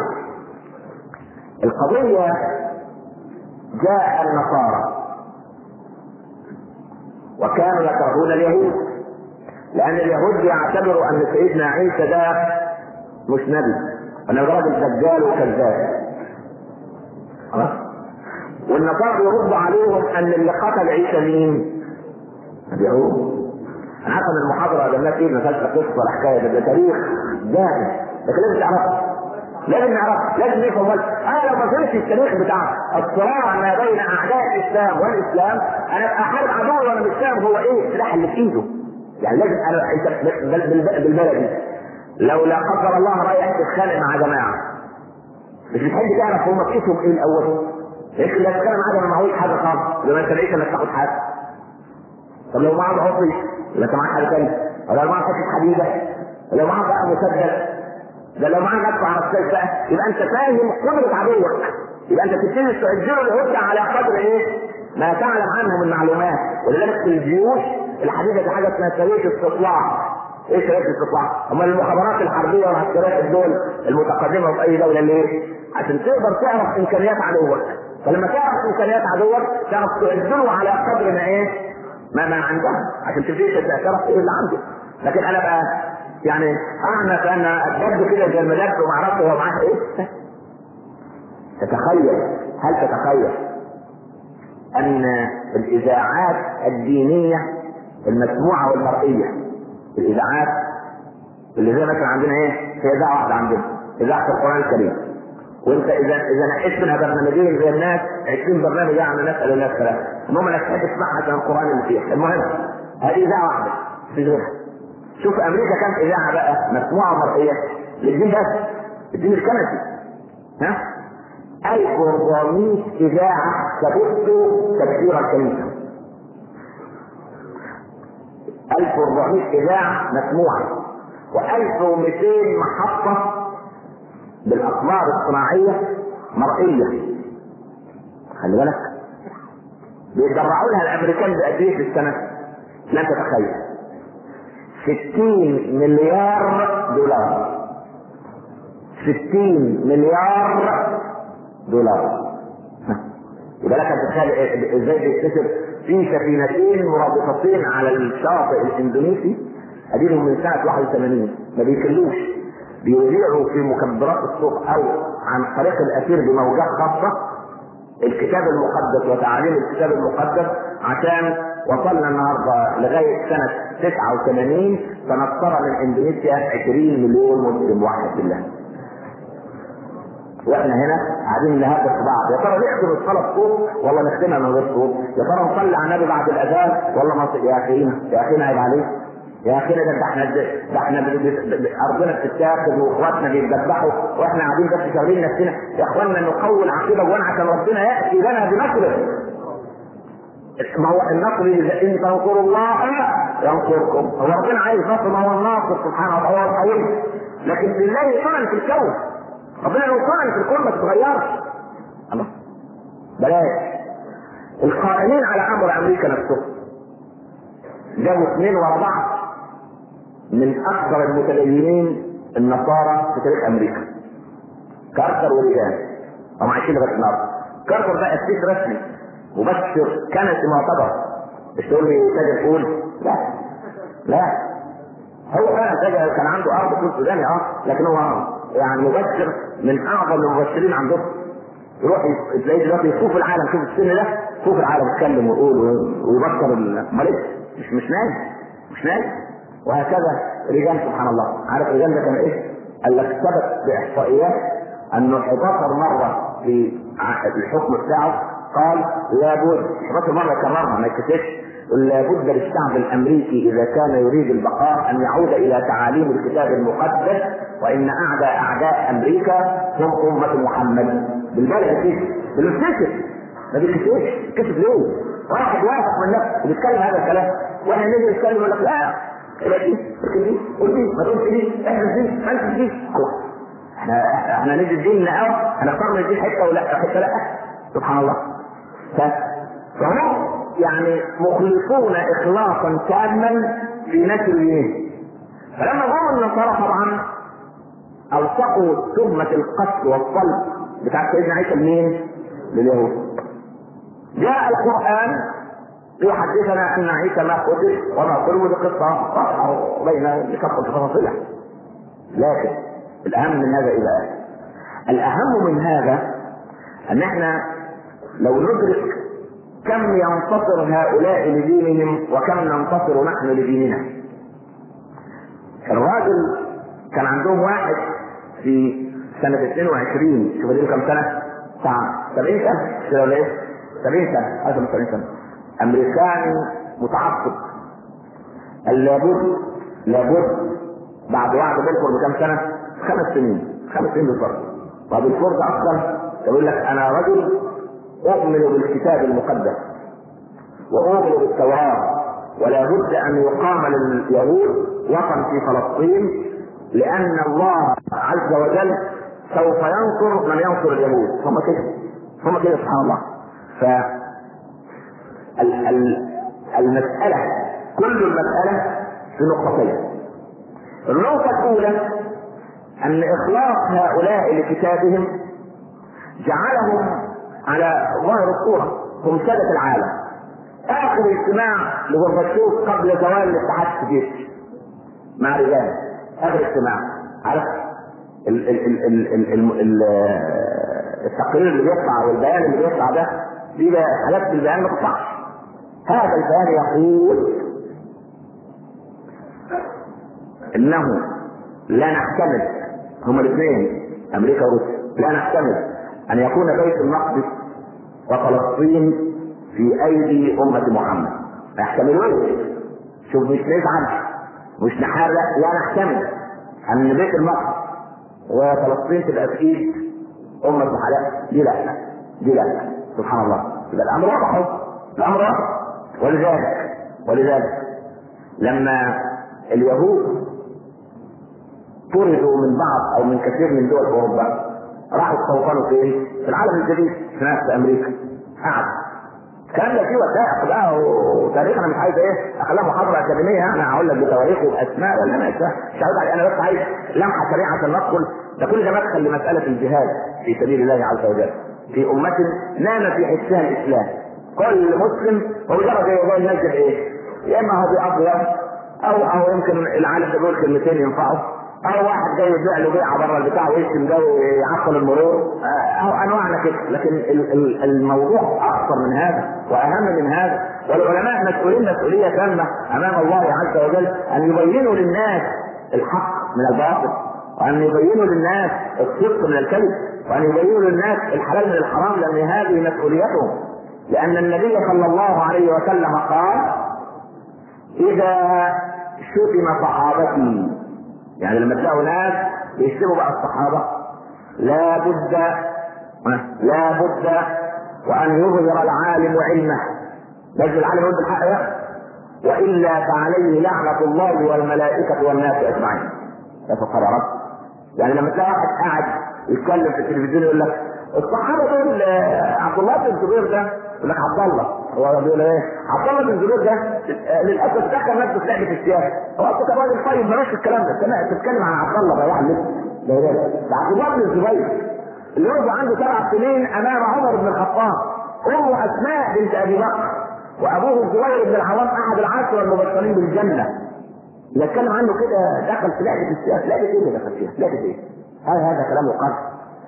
القضية جاء النصارى وكانوا يكرهون اليهود لأن اليهود يعتبروا أن سيدنا عيسى ده مش نبي أنه راجل دجال وكذاب والنصارى يردوا عليهم أن اللي قتل عيسى مين؟ اليهود أنا عارف أن المحاضرة ده فيه مسألة قصة ولا حكاية ده تاريخ جاهز لكن لازم تعرفها لازم نعرف لازم نفهم انا لو ما فهمتش التاريخ بتاع الصراع ما بين اعداء الاسلام والاسلام انا احارب عدو وانا مش فاهم هو ايه السلاح اللي في ايده يعني لازم انا انت بالبلدي لو لا قدر الله رايح تتخانق مع جماعه مش بتحب تعرف هم كيفهم ايه الاول لكن لا تتكلم معاهم ما معهوش حاجه خالص لما انت لقيت انك تاخد حاجه طب لو معاه عصي يبقى انت معاك حاجه ثانيه ولا معاه حته حديده ولا معاه بقى مسدس ده لو معاه نفسه على السيف بقى يبقى انت فاهم قدرة عدوك يبقى انت تبتدي تؤجره الهدى على قدر ايه؟ ما تعلم عنه من معلومات ولذلك في الجيوش الحديثة دي حاجة اسمها سرية استطلاع ايه سرية استطلاع؟ امال المخابرات الحربية والعسكرية الدول المتقدمة في اي دولة ليه؟ عشان تقدر تعرف امكانيات عدوك فلما تعرف امكانيات عدوك تعرف تؤجره على قدر ما ايه؟ ما ما عندها عشان تبتدي تعرف ايه اللي عنده لكن انا بقى يعني اعنى كان الجد كده زي المدد وما اعرفش هو معاه ايه تتخيل هل تتخيل ان الاذاعات الدينيه المسموعه والمرئيه الاذاعات اللي زي مثلا عندنا ايه في اذاعه واحده عندنا اذاعه القران الكريم وانت اذا اذا نقيت منها برنامجين زي الناس 20 برنامج يعني نسال الناس كلام المهم انك تحب تسمعها عشان القران اللي فيها المهم هذه اذاعه واحده في غيرها شوف امريكا كانت اذاعه بقى مسموعه مرئيه للدين بس الدين الكنسي ها 1400 اذاعه تبث تفسير الكنيسه 1400 اذاعه مسموعه و1200 محطه بالاقمار الصناعيه مرئيه خلي بالك بيدرعوا لها الامريكان بقد ايه في السنه لا تتخيل 60 مليار دولار 60 مليار دولار يبقى لك تتخيل ازاي بيكتسب في سفينتين مرابطتين على الشاطئ الاندونيسي اديهم من سنه 81 ما بيكلوش بيذيعوا في مكبرات الصوت او عن طريق الاثير بموجات خاصه الكتاب المقدس وتعاليم الكتاب المقدس عشان وصلنا النهارده لغايه سنه 89 تنصر من اندونيسيا 20 مليون مسلم واحد بالله. واحنا هنا قاعدين نهدد في بعض يا ترى نختم الصلاه بصوت ولا نختمها من غير صوت؟ يا ترى نصلي على النبي بعد الاذان ولا ما يا اخينا يا اخينا عيب عليك يا اخينا ده احنا ده احنا ارضنا بتتاخد واخواتنا بيتذبحوا واحنا قاعدين بس شغالين نفسنا يا اخوانا نقوي العقيده جوانا عشان ربنا ياتي لنا بنصره ما هو النصر ان تنصروا الله ينصركم هو ربنا عايز نصر ما هو الناصر سبحانه وتعالى هو القوي لكن لله صنع في الكون ربنا لو صنع في الكون ما تتغيرش الله بلاش القائمين على امر امريكا نفسهم جابوا اثنين ورا بعض من اكثر المتدينين النصارى في تاريخ امريكا كارتر وريجان هم عايشين لغايه النهارده كارتر ده اسيس رسمي مبشر كنسي معتبر مش تقول لي تاجر فول لا لا هو فعلا تاجر كان عنده ارض فول سوداني اه لكن هو يعني مبشر من اعظم الممثلين عندهم يروح تلاقيه دلوقتي يشوف العالم شوف السن ده شوف العالم يتكلم ويقول ويبكر امال مش مش نايم مش نايم وهكذا رجال سبحان الله عارف الرجال ده كان ايه؟ قال لك ثبت باحصائيات انه 11 مره في الحكم بتاعه قال لابد 11 مره كررها ما يتكتبش لابد للشعب الامريكي اذا كان يريد البقاء ان يعود الى تعاليم الكتاب المقدس وان اعداء اعداء امريكا هم امه محمد بالبلد كده بالمستشفى ما بيكتبش كتب ليه؟ واحد واثق من نفسه بيتكلم هذا الكلام واحنا نيجي نتكلم يقول لك لا يبقى دي اكتب دي قول دي ما تقولش دي احنا دي ما انت دي الله احنا احنا ندي الدين نقاوة هنختار من دي حته ولا حته لا سبحان الله فهم يعني مخلصون اخلاصا تاما في نشر الدين فلما جم النصارى طبعا الصقوا تهمه القتل والصلب بتاع سيدنا عيسى لمين؟ لليهود جاء القران يحدثنا ان عيسى ما قتل وما قتل ودي قصه واضحه بين لكثره تفاصيلها لكن الاهم من هذا الى الاهم من هذا ان احنا لو ندرك كم ينتصر هؤلاء لدينهم وكم ننتصر نحن لديننا الراجل كان عندهم واحد في سنة 22 شوف دي كم سنة؟ بتاع 70 سنة كده ولا ايه؟ 70 سنة أكثر من 70 سنة أمريكاني متعصب قال لابد لابد بعد وعد بلفور بكم سنة؟ خمس سنين خمس سنين بالضبط طب الفور ده أصلا يقول لك أنا رجل أؤمن بالكتاب المقدس وأؤمن بالتوراة ولا بد أن يقام لليهود وطن في فلسطين لأن الله عز وجل سوف ينصر من ينصر اليهود هم كده هم كده سبحان الله ف المسألة كل المسألة في نقطتين النقطة الأولى أن إخلاص هؤلاء لكتابهم جعلهم على ظاهر الصورة هم سادة العالم آخر اجتماع لغورباتشوف قبل زوال الاتحاد السوفيتي مع رجال آخر اجتماع عارف ال ال ال ال ال ال ال التقرير اللي بيطلع والبيان اللي بيطلع ده دي حاجات في البيان ما تطلعش هذا البيان يقول انه لا نحتمل هما الاثنين امريكا وروسيا لا نحتمل ان يكون بيت المقدس وفلسطين في ايدي امه محمد ما يحتملوش شوف مش نزعل مش نحارب لا نحتمل ان بيت المقدس وفلسطين تبقى في ايد امه محمد دي لا دي لا سبحان الله يبقى الامر واضح الامر واضح ولذلك ولذلك لما اليهود طردوا من بعض او من كثير من دول اوروبا راحوا استوطنوا فين؟ في العالم الجديد في نفس امريكا قعدوا الكلام ده فيه وثائق بقى وتاريخ انا مش عايز ايه اخليها محاضره اكاديميه انا هقول لك بتواريخ وباسماء ولا انا مش مش عايز انا بس عايز لمحه سريعه عشان ندخل ده كل ده مدخل لمساله الجهاد في سبيل الله عز وجل في امه نام في حسها الاسلام كل مسلم هو مجرد ايه ينزل ايه؟ يا اما هو بيأبيض او او يمكن العالم ده بيقول كلمتين ينفعه او واحد جاي يبيع له بيعه بره البتاع ويشتم ده ويعطل المرور او انواعنا كده لكن الموضوع اكثر من هذا واهم من هذا والعلماء مسؤولين مسؤوليه تامه امام الله عز وجل ان يبينوا للناس الحق من الباطل وان يبينوا للناس الصدق من الكذب وان يبينوا للناس الحلال من الحرام لان هذه مسؤوليتهم لان النبي صلى الله عليه وسلم قال اذا شتم صحابتي يعني لما تلاقوا ناس بيشتموا بقى الصحابه لا بد لا بد وان يظهر العالم علمه لازم العالم يقول بالحق يا والا فعليه لعنه الله والملائكه والناس اجمعين يا سبحان رب يعني لما تلاقي واحد قاعد يتكلم في التلفزيون يقول لك الصحابه دول عبد الله بن الزبير ده يقول لك عبد الله هو بيقول ايه؟ عبد الله بن الزبير ده للاسف دخل نفسه في لعبه السياسه هو اصلا كان راجل طيب بلاش الكلام ده تتكلم عن عبد الله ده واحد لسه ده عبد الله بن الزبير اللي هو عنده سبع سنين امام عمر بن الخطاب امه اسماء بنت ابي بكر وابوه الزبير بن العوام احد العشره المبشرين بالجنه نتكلم عنه كده دخل في لعبه السياسه لعبه ايه اللي دخل فيها؟ لعبه ايه؟ هذا هذا كلام يقال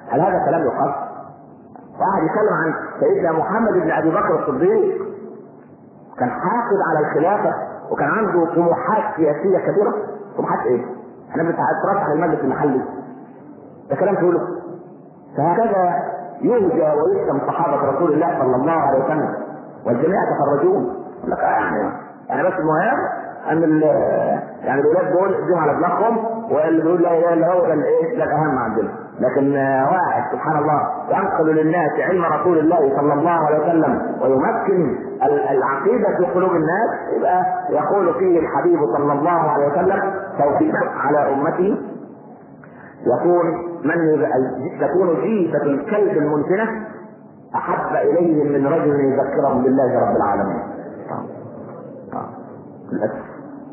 هل هذا كلام يقال؟ واحد يتكلم عن سيدنا محمد بن ابي بكر الصديق كان حاقد على الخلافه وكان عنده طموحات سياسيه كبيره طموحات ايه؟ احنا بنترشح للمجلس المحلي ده كلام تقوله فهكذا يهجى ويشتم صحابه رسول الله صلى الله عليه وسلم والجميع يتفرجون يقول لك يعني يعني بس المهم ان يعني الاولاد دول اديهم على دماغهم واللي بيقول لا اله الا هو ده الايه ده الاهم عندنا لكن واحد سبحان الله ينقل للناس علم رسول الله صلى الله عليه وسلم ويمكن العقيده في قلوب الناس يبقى يقول فيه الحبيب صلى الله عليه وسلم توفيقا على امته يقول من تكون جيفة الكلب المنتنة أحب إليهم من رجل يذكرهم بالله رب العالمين. للأسف.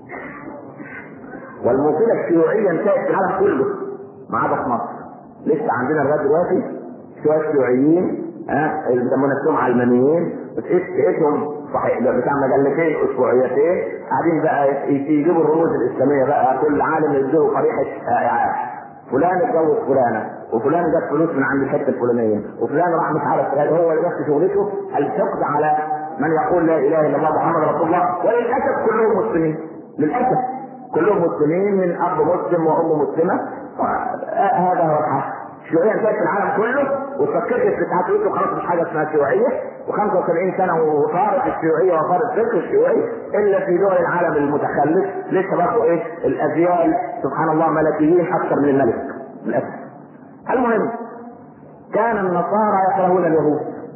والموصلة الشيوعية انتهت في العالم كله ما عدا في مصر. لسه عندنا لغاية دلوقتي شوية شيوعيين ها اللي بيسموا نفسهم علمانيين تقيسهم صحيح بتاع مجلتين اسبوعيتين قاعدين بقى يجيبوا الرموز الاسلاميه بقى كل عالم يديه قريحه فلان اتجوز فلانه وفلان جاب فلوس من عند الحته الفلانيه وفلان راح مش عارف فلان هو اللي بس شغلته الحقد على من يقول لا اله الا الله محمد رسول الله وللاسف كلهم مسلمين للاسف كلهم مسلمين من اب مسلم وام مسلمه هذا هو الحق الشيوعيه انتهت في العالم كله وفكرت في الاتحاد السوفيتي وخلاص مش حاجه اسمها شيوعيه و75 سنه وصارت الشيوعيه وصارت الفكر الشيوعي الا في دول العالم المتخلف لسه برضه ايه الاجيال سبحان الله ملكيين اكثر من الملك للاسف. المهم كان النصارى يكرهون اليهود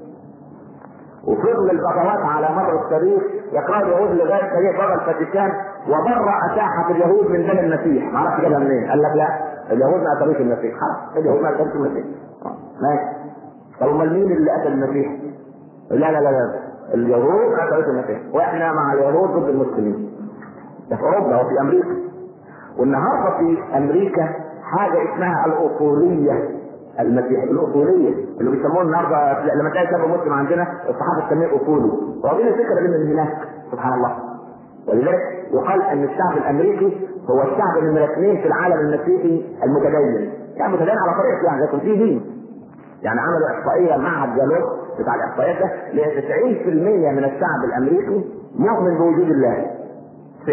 وفضل البغوات على مر التاريخ يكره اليهود لغايه تاريخ بابا الفاتيكان وبرأ ساحة اليهود من دم المسيح، ما اعرفش جابها منين، قال لك لا اليهود ما قتلوش المسيح، خلاص اليهود ما قتلوش المسيح. ماشي. طب امال مين اللي قتل المسيح؟ لا لا لا لا اليهود ما قتلوش المسيح، واحنا مع اليهود ضد المسلمين. ده في اوروبا وفي امريكا. والنهارده في امريكا حاجه اسمها الاصوليه المسيح الاصوليه اللي بيسموه النهارده لما تلاقي شاب مسلم عندنا الصحابه تسميه اصولي واخدين الفكره دي من هناك سبحان الله ولذلك يقال ان الشعب الامريكي هو الشعب نمرة اثنين في العالم المسيحي المتدين يعني متدين على طريقه يعني لكن فيه دين يعني عملوا احصائيه معهد جالوب بتاع الاحصائيات ده ل 90% من الشعب الامريكي مؤمن بوجود الله 90%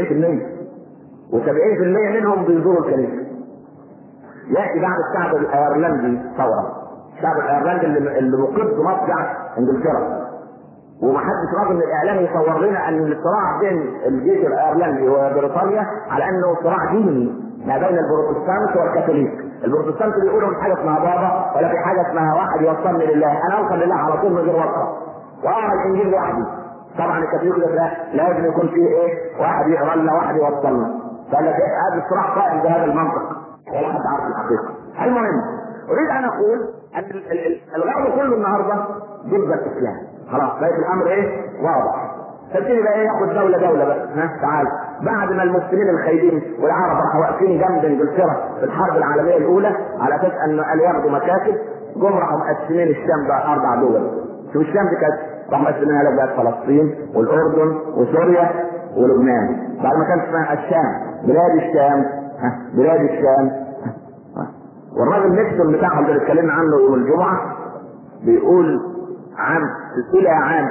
و70% منهم بيزوروا الكنيسه ياتي بعد الشعب الايرلندي ثوره الشعب الايرلندي اللي, اللي مقر في مضجع انجلترا ومحدش راضي من الاعلام يصور لنا ان الصراع بين الجيش الايرلندي وبريطانيا على انه صراع ديني ما بين البروتستانت والكاثوليك البروتستانت بيقولوا مش حاجه اسمها بابا ولا في حاجه اسمها واحد يوصلني لله انا اوصل لله على طول من غير وصل واقرا الانجيل لوحدي طبعا الكاثوليك ده لازم يكون فيه ايه واحد يقرا لنا واحد يوصلنا فقال لك إيه؟ هذا الصراع قائم بهذا المنطق ولا حد عارف الحقيقه المهم اريد ان اقول ان الغرب كله النهارده ضد الاسلام خلاص بقيت الامر ايه واضح تبتدي بقى ايه ياخد دوله دوله بقى ها تعال بعد ما المسلمين الخايبين والعرب راحوا واقفين جنب انجلترا في الحرب العالميه الاولى على اساس ان قال ياخدوا مكاسب جم راحوا مقسمين الشام بقى اربع دول شوف الشام دي كانت راحوا مقسمينها لك بقى فلسطين والاردن وسوريا ولبنان بعد ما كانت اسمها الشام بلاد الشام ها بلاد الشام ها. والراجل نيكسون بتاعهم اللي اتكلمنا عنه يوم الجمعه بيقول عام الى عام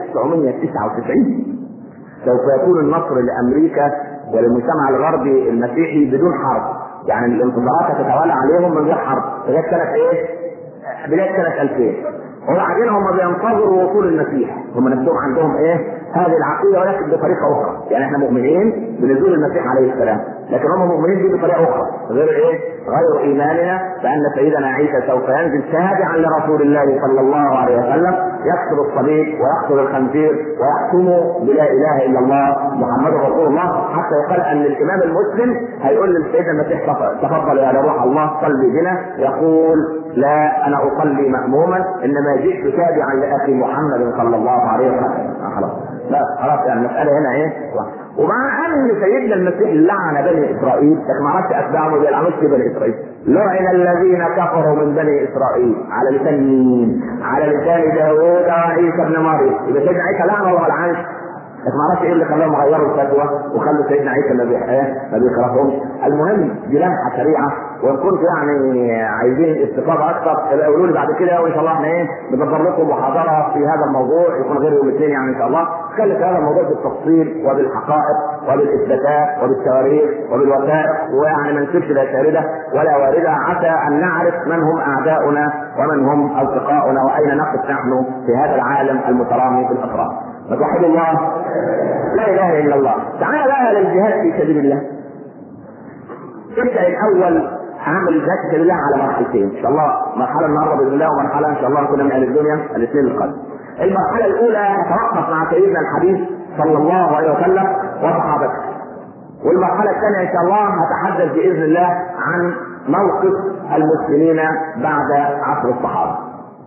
1999 سوف يكون النصر لامريكا وللمجتمع الغربي المسيحي بدون حرب يعني الانتظارات هتتوالى عليهم من غير حرب لغايه سنه ايه؟ بدايه سنه 2000 وبعدين هم بينتظروا وصول المسيح هم نفسهم عندهم ايه؟ هذه العقيده ولكن بطريقه اخرى يعني احنا مؤمنين بنزول المسيح عليه السلام لكن هم مؤمنين به بطريقه اخرى غير ايه؟ غير ايماننا بان سيدنا عيسى سوف ينزل تابعا لرسول الله صلى الله عليه وسلم يقتل الصليب ويقتل الخنزير ويحكم بلا اله الا الله محمد رسول الله حتى يقال ان الامام المسلم هيقول لسيدنا المسيح تفضل يا روح الله صلي بنا يقول لا انا اصلي ماموما انما جئت تابعا لاخي محمد صلى الله عليه وسلم خلاص لا خلاص يعني المساله هنا ايه ومع ان سيدنا المسيح لعن بني اسرائيل لكن ما عرفش اتباعه ما بيلعنوش في بني اسرائيل لعن الذين كفروا من بني اسرائيل على لسان مين؟ على لسان داوود وعيسى ابن مريم يبقى سيدنا عيسى لعن ولا ما لعنش؟ لكن ما اعرفش ايه اللي خلاهم غيروا الفتوى وخلوا سيدنا عيسى ما بي- إيه؟ ما بيكرههمش المهم دي لمحه سريعه وان كنت يعني عايزين استفاضه اكثر يبقى قولوا لي بعد كده وان شاء الله احنا ايه ندبر لكم محاضره في هذا الموضوع يكون غير يوم الاثنين يعني ان شاء الله نتكلم في هذا الموضوع بالتفصيل وبالحقائق وبالاثباتات وبالتواريخ وبالوثائق ويعني ما نسيبش لا شارده ولا وارده عسى ان نعرف من هم اعداؤنا ومن هم اصدقاؤنا واين نقف نحن في هذا العالم المترامي بالاطراف. فتوحد الله لا اله الا الله. تعال بقى للجهاد في سبيل الله. ابدا الاول عمل الجهاد في سبيل الله على مرحلتين ان شاء الله مرحله النهارده باذن الله ومرحله ان شاء الله كنا من اهل الدنيا الاثنين القادم. المرحله الاولى نتوقف مع سيدنا الحبيب صلى الله عليه وسلم وصحابته. والمرحله الثانيه ان شاء الله هتحدث باذن الله عن موقف المسلمين بعد عصر الصحابه.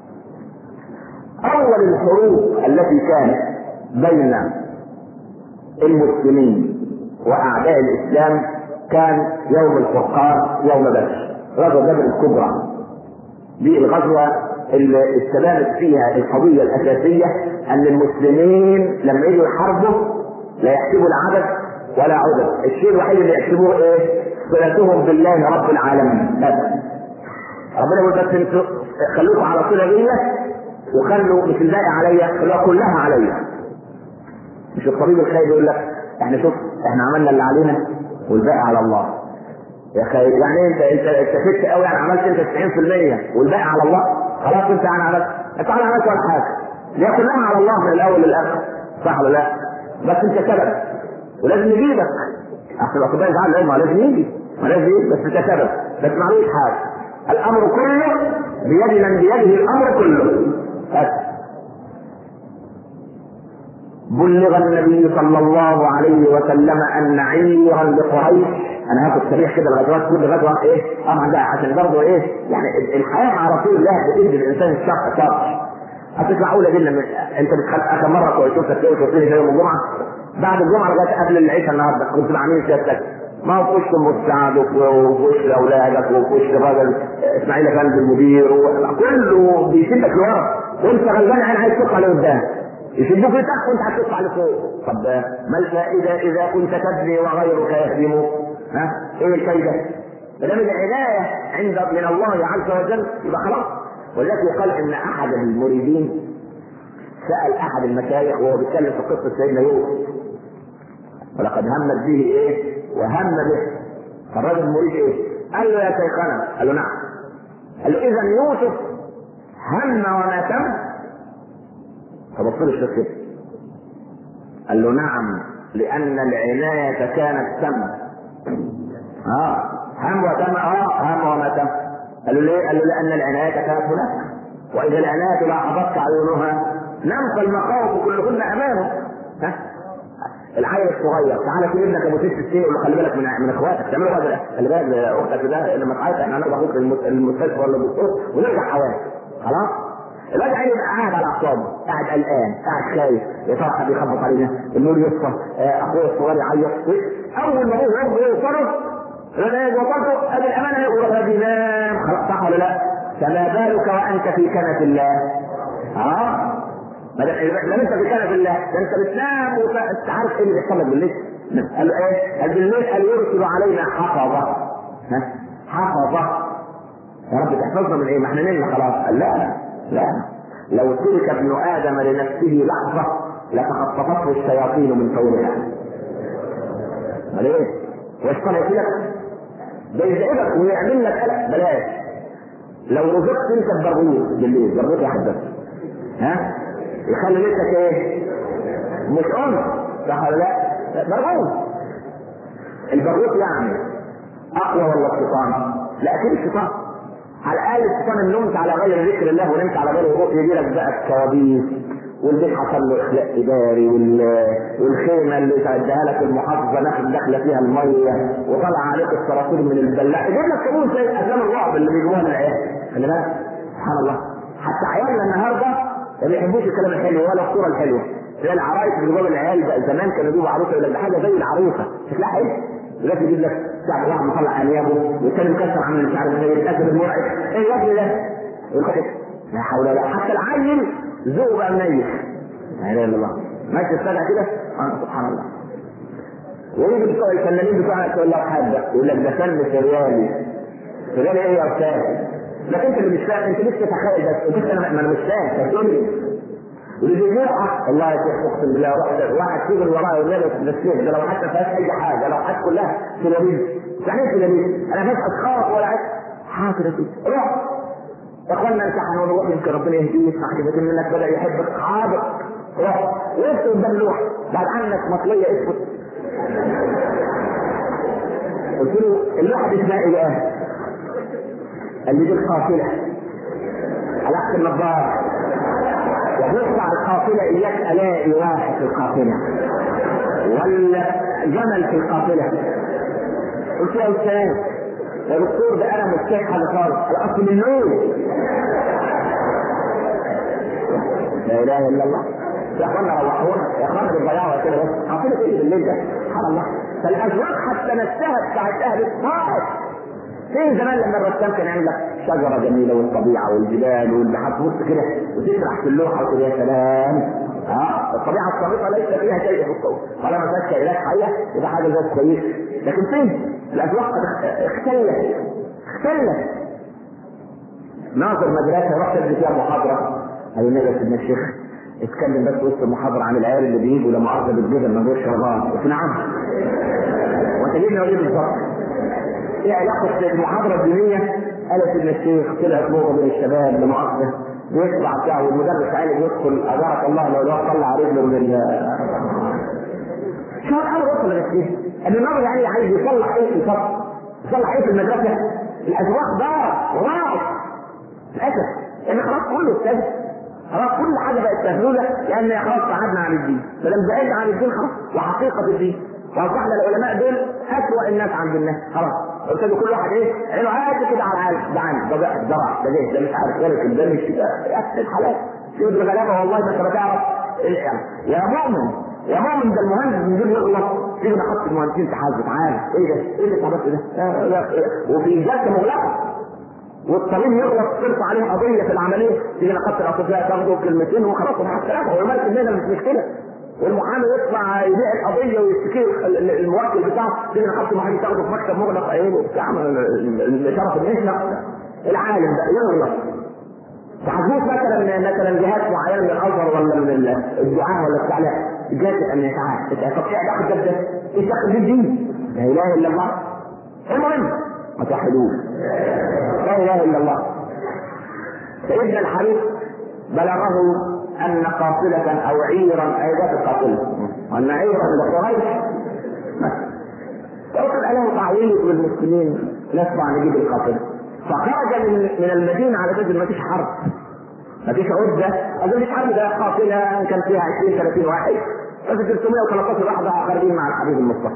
اول الحروب التي كانت بين المسلمين واعداء الاسلام كان يوم الفرقان يوم بدر غزوه بدر الكبرى دي الغزوه اللي استبانت فيها القضيه الاساسيه ان المسلمين لما يجوا يحاربوا لا يحسبوا العدد ولا عدد الشيء الوحيد اللي يحسبوه ايه صلتهم بالله رب العالمين بس ربنا يقول بس انتوا خلوكم على صله بيا وخلوا مش الباقي عليا خلوها كلها عليا مش الطبيب الخير يقول لك احنا شوف احنا عملنا اللي علينا والباقي على الله يا اخي يعني إيه انت انت استفدت قوي يعني عملت انت 90% والباقي على الله خلاص انت انا عملت انت ما عملت ولا حاجه هي كلها على الله من الاول للاخر صح ولا لا؟ بس انت سبب ولازم يجيبك اصل الاطباء يزعلوا ما لازم يجي ما لازم يجي بس انت سبب بس معلوش حاجه الامر كله بيد من بيده الامر كله بس بلغ النبي صلى الله عليه وسلم ان عيرا لقريش انا هاخد سريع كده الغزوات كل غزوه ايه طبعا ده عشان برضه ايه يعني الحياه مع رسول الله بتدي الانسان الشرح شرح هتطلع اولى جدا من انت بتخلق اخر مره كنت شفتك ايه وشفتني في يوم الجمعه بعد الجمعه لغايه قبل العشاء النهارده كنت مع مين سيادتك؟ ما هو في وش مساعدك وفي وش اولادك وفي وش الراجل اسماعيل افندي المدير كله بيشدك لورا وانت غلبان عين عايز تطلع لقدام يشدوك لتحت وانت هتطلع لفوق طب ما الفائده اذا كنت تبني وغيرك يهدم ها ايه الفايده؟ ما دام العنايه عند من الله عز وجل يبقى خلاص ولذلك يقال ان احد المريدين سال احد المشايخ وهو بيتكلم في قصه سيدنا يوسف ولقد همت به ايه؟ وهم به فالراجل المريد ايه؟ قال له يا شيخنا قال له نعم قال له اذا يوسف هم وما تم فبص له الشيخ كده قال له نعم لان العنايه كانت تم اه هم وتم اه هم وما تم قال له ليه؟ قال له لان العنايه كانت هناك واذا العنايه لاحظتك عيونها نمت المخاوف كلهن امامه ها العيل الصغير تعالى في ابنك ابو ست سنين يقول له خلي بالك من من اخواتك تعملوا هذا خلي بالك اختك ده لما تعيط احنا هناخد اخوك المستشفى ولا الدكتور ونرجع حوالي خلاص الواد عيني يبقى قاعد على اعصابه قاعد قلقان قاعد خايف يا ترى حد يخبط علينا النور يصفى اخويا الصغير يعيط اول ما هو يرضى يوصله انا وصلته ادي الامانه يقول بينام خلاص صح ولا لا؟ فما بالك وانت في كنف الله اه ما انت في كنف الله ده انت بتنام وانت عارف ايه اللي بيحصل لك بالليل قال له ايه؟ قال بالليل قال يرسل علينا حفظه ها حفظه يا رب تحفظنا من ايه؟ ما احنا نمنا خلاص قال لا لا لو ترك ابن ادم لنفسه لحظه لتخطفته الشياطين من فورها امال ايه؟ ويشتغل لك ده يزعجك ويعمل لك قلق بلاش لو رزقت انت ببرغوث بالليل برغوث واحد بس ها يخلي لسك ايه؟ مش انثى صح ولا لا؟ برغوث البرغوث يعني اقوى ولا الشيطان؟ لا اكيد الشيطان على الاقل الشيطان ان نمت على غير ذكر الله ونمت على غير الروح يجي لك بقى الكوابيس والبيت حصل له اخلاء اداري والخيمه اللي تعدها لك المحافظه داخل داخله فيها الميه وطلع عليك الصراصير من البلاع يجيب لك كابوس زي افلام الرعب اللي بيجيبوها للعيال خلي بالك سبحان الله حتى عيالنا النهارده ما بيحبوش الكلام الحلو ولا الصوره الحلوه زي العرايس اللي جوه العيال بقى زمان كانوا يجيبوا عروسه يقول لك ده حاجه زي العروسه شكلها حلو دلوقتي يجيب لك ساعة واحد مطلع انيابه والثاني مكسر عن مش عارف ايه الاسد المرعب ايه يا ابني ده؟ يقول لا حول ولا حتى العيل ذوقه بقى منيح لا اله الا الله ماشي السنه كده آه سبحان الله ويجي بتوع الفنانين بتوعنا تقول لك حاجه يقول لك ده فن سريالي سريالي ايه يا استاذ؟ لكن انت اللي مش فاهم انت لسه تخيل بس انت انا ما انا مش فاهم تقول لي والجموعة والله يا شيخ اقسم بالله رحت واحد فيهم ورايا يقول لي بس ده لو حتى فيهاش اي حاجه لو حتى كلها سلاليم يعني ايه سلاليم؟ انا مش اتخاف ولا عايز حاضر يا سيدي روح يا اخوانا امتحن ونروح يمكن ربنا يهديه يسمع كلمتين منك بدا يحبك حاضر روح وقفت قدام اللوحه بعد عنك مطليه اسكت قلت له اللوحه دي اسمها ايه بقى؟ قال لي دي القافله حلقت النظاره وتطلع القافله اياك الاقي واحد في القافله ولا جمل في القافله قلت له يا استاذ يا دكتور ده انا مش شايف حاجه خالص الاصل من نور لا اله الا الله يا اخوانا روحونا يا اخوانا بتضيعوا كده بس عارفين ايه بالليل ده سبحان الله فالازواج حتى نفسها بتاعت اهل الصالح فين زمان لما الرسام كان يعمل لك شجره جميله والطبيعه والجبال والبحر تبص كده وتسرح في اللوحه وتقول يا سلام ها الطبيعه الصامته ليس فيها شيء في الصوت طالما ما فيهاش كائنات حيه يبقى حاجه زي كويسه لكن فين؟ الاذواق قد اختلت اختلت ناظر مدرسه رحت ادي فيها محاضره قال النبي يا سيدنا الشيخ اتكلم بس وسط المحاضره عن العيال اللي بيجوا لما عرض بالجبل ما دورش رمضان قلت نعم وانت جايبني اقول بالظبط ايه علاقه المحاضره الدينيه؟ قال يا سيدنا الشيخ طلعت موضه بين الشباب لمؤاخذه بيطلع بتاعه والمدرس عايز يدخل اجارك الله لو ده طلع رجله من ال شو انا وصل لنفسي ان النظر يعني عايز يصلح ايه في الفصل يصلح ايه في المدرسه الاذواق ضاعت وراحت للاسف لان خلاص كله استاذ خلاص كل حاجه بقت مهلوله لان خلاص بعدنا عن الدين فلما بعدنا عن الدين خلاص وحقيقه الدين واصبحنا العلماء دول اسوأ الناس عند الناس خلاص ابتدوا كل واحد ايه عينه قاعد كده على العالم ده عن ده ده ده ده ده مش عارف غيرك ده مش يا الحلال شوف الغلابه والله ما انت بتعرف يا مؤمن يا مؤمن ده المهندس من دول يغلط تيجي نحط المهندسين تحاسب تعالى ايه ده؟ ايه اللي اتعرفت ده؟ آه لا وفي جلسه مغلقه والطبيب يغلط ترفع عليه قضيه في العمليه تيجي نحط الاطباء تاخده كلمتين وخلاص ومع السلامه هو مالك المهنه مش مشكله والمحامي يطلع يبيع القضيه ويشتكي الموكل بتاعه تيجي نحط محامي تاخده في مكتب مغلق عينه وبتاع شرف المهنه العالم بقى يغلط تحدث مثلا مثلا جهات معينه من الازهر ولا من الدعاء ولا بتاع لا جهات ان تعال طب ايه علاقه ده ايه دخل الدين؟ لا اله الا الله المهم ما توحدوش لا اله الا الله سيدنا الحبيب بلغه ان قافله او عيرا اي ذات القافله وان عيرا لقريش فقد له تعويض للمسلمين نسمع نجيب القافله فخرج من من المدينه على اساس ما فيش حرب ما فيش عده اظن مفيش حرب ده قافله كان فيها 20 30 واحد بس 313 واحد خارجين مع الحبيب المصطفى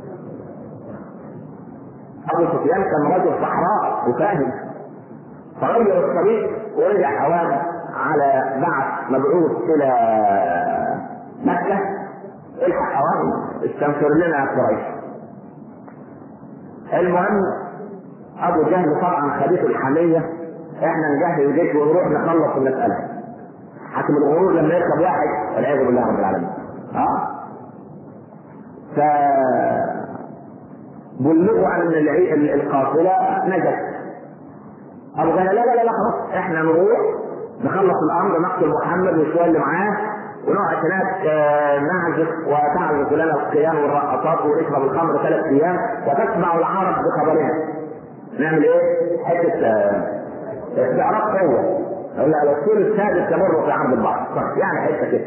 ابو سفيان كان رجل صحراء وفاهم فغير الطريق ورجع اوام على بعث مبعوث الى مكه الحق اوام استنفر لنا قريش المهم ابو جهل طبعا خليفه الحميه احنا نجهز الجيش ونروح نخلص المساله حاكم الغرور لما يركب واحد والعياذ بالله رب العالمين اه ف بلغوا ان القافله نجت ابو جهل لا لا لا خلاص احنا نروح نخلص الامر نقتل محمد والشويه اللي معاه ونقعد هناك نعزف وتعزف لنا القيام والرقصات ونشرب الخمر ثلاث ايام وتسمع العرب بخبرنا نعمل ايه؟ حته استعراض قوه الاسطول السادس تمر في عرض البحر يعني حته كده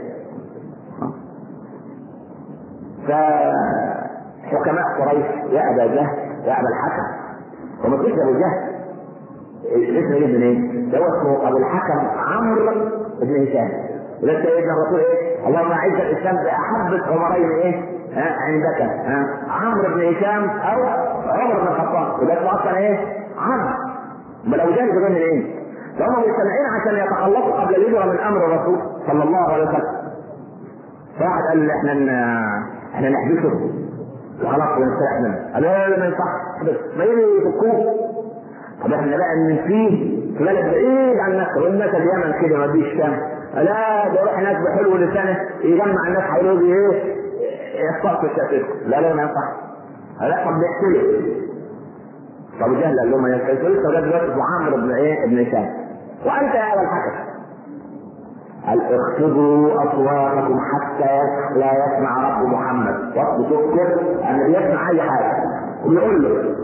فحكماء قريش يا ابا جهل يا ابا الحكم وما تقولش ابو جهل اسمه ايه منين؟ ده اسمه ابو الحكم عمرو بن هشام وده سيدنا الرسول ايه؟ اللهم اعز الاسلام باحب العمرين ايه؟ ها عندك ها عمرو بن هشام او عمر بن الخطاب وده اسمه اصلا ايه؟ عمرو امال ابو جهل جاي منين؟ ده هم مجتمعين عشان يتخلصوا قبل الهجره من امر الرسول صلى الله عليه وسلم. فواحد قال احنا احنا نحبسه وخلاص ونستريح منه. قال لا لا ما ينفعش ما يجي يفكوه. طب احنا بقى من فيه في بلد بعيد عن مكه والناس اليمن كده ما فيش شام لا ده يروح ناس بحلو لسانه يجمع الناس حوله ايه يخطأ في الشافعي لا لا ما ينفع لا طب بيحكي طب جهل قال لهم يا سيدي لسه ده دلوقتي ابو عمرو بن ايه ابن هشام وانت يا ابا الحكم قال اخفضوا اصواتكم حتى لا يسمع رب محمد وقت تذكر ان بيسمع اي حاجه وبيقول له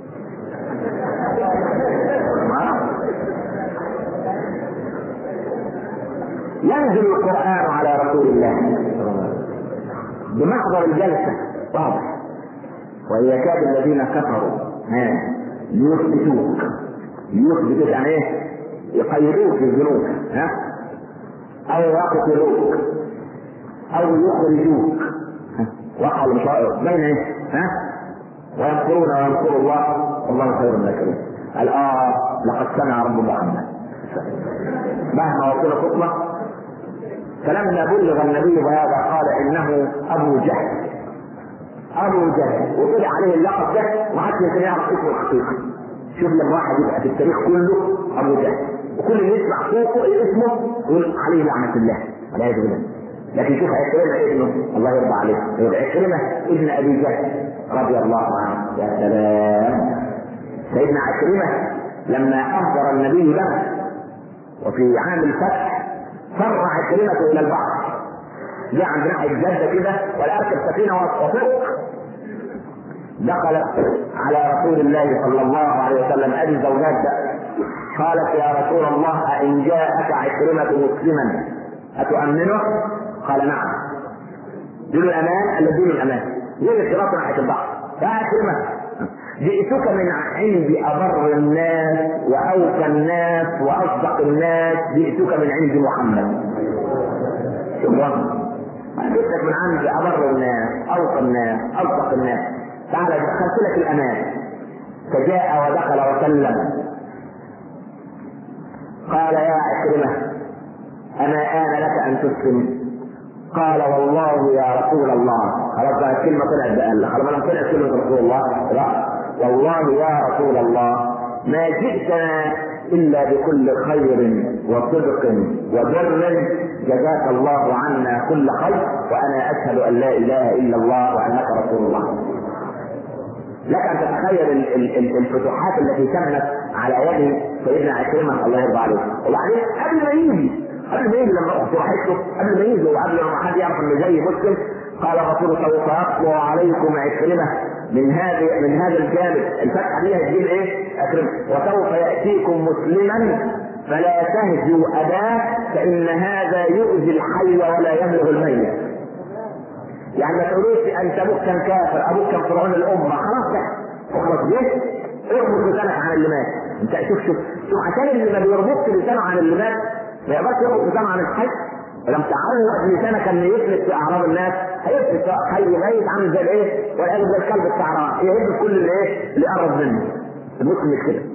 ينزل القرآن على رسول الله بمحضر الجلسة واضح وإن يكاد الذين كفروا ها ليثبتوك ليثبتوك يعني ايه؟ يقيدوك في الذنوب ها أو يقتلوك أو يخرجوك وقع المصائب بين ايه؟ ها؟ وينصرون وينصر الله والله خير الذاكرين قال اه لقد سمع رب محمد مهما وصل خطوه فلما بلغ النبي بهذا قال انه ابو جهل ابو جهل وطلع عليه اللقب ده ما حدش يمكن يعرف اسمه الحقيقي شوف لما واحد يبقى في التاريخ كله ابو جهل وكل اللي يسمع فوقه اسمه يقول عليه لعنه الله والعياذ بالله لكن شوف عكرمه ابنه الله يرضى عليه يقول عكرمه ابن ابي جهل رضي الله عنه يا سلام سيدنا عكرمه لما اهدر النبي له وفي عام الفتح فر عكرمه الى البحر جاء عند ناحيه جده كده والاركب سفينه وفوق دخلت على رسول الله صلى الله عليه وسلم ابي زوجات قالت يا رسول الله أإن جاءك عكرمة مسلما أتؤمنه؟ قال نعم دين الأمان الذي دين الأمان دين الصراط ناحية البحر يا عكرمة جئتك من عند أبر الناس وأوفى الناس وأصدق الناس جئتك من عند محمد شكرا جئتك من عند أبر الناس أوفى الناس أصدق الناس تعال دخلت لك الأمان فجاء ودخل وسلم قال يا عكرمة أما آن لك أن تسلم قال والله يا رسول الله خلاص بقى الكلمة طلعت بقال خلاص ما طلعت كلمة رسول الله لا والله يا رسول الله ما جئتنا إلا بكل خير وصدق وبر جزاك الله عنا كل خير وأنا أشهد أن لا إله إلا الله وأنك رسول الله لك ان تتخيل الفتوحات التي تمت على يد سيدنا عكرمه الله يرضى عليه وبعدين قبل ما يجي قبل ما يجي لما اخته راحت له قبل ما يجي وقبل ما حد يعرف انه جاي مسلم قال الرسول سوف يطلع عليكم عكرمه من هذا من هذا الجانب الفتحه دي هتجيب ايه؟ اكرمه وسوف ياتيكم مسلما فلا تهجوا اباه فان هذا يؤذي الحي ولا يبلغ الميت يعني ما تقولوش انت ابوك كان كافر ابوك كان فرعون الامه خلاص بقى وخلاص جه اربط لسانك عن اللي مات انت شوف شوف شوف عشان اللي ما بيربطش لسانه عن اللي مات ما يقدرش يربط لسانه عن الحي لما تعود لسانك ان يفلت في اعراض الناس هيفلت حي ميت عامل زي الايه؟ والعياذ زي الكلب السعراء يهد كل اللي ايه؟ اللي قرب منه المسلم مش كده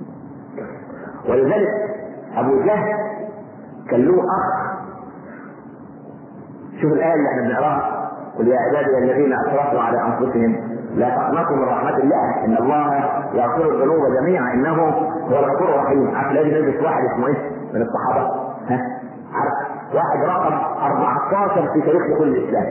ولذلك ابو جهل كان له اخ شوف الايه اللي احنا بنقراها قل يا عبادي الذين اسرفوا على انفسهم لا تقنطوا من رحمة الله إن الله يغفر الذنوب جميعا إنه هو الغفور الرحيم عارف لازم يلبس واحد اسمه إيه من الصحابة ها عارف واحد رقم 14 في تاريخ دخول الإسلام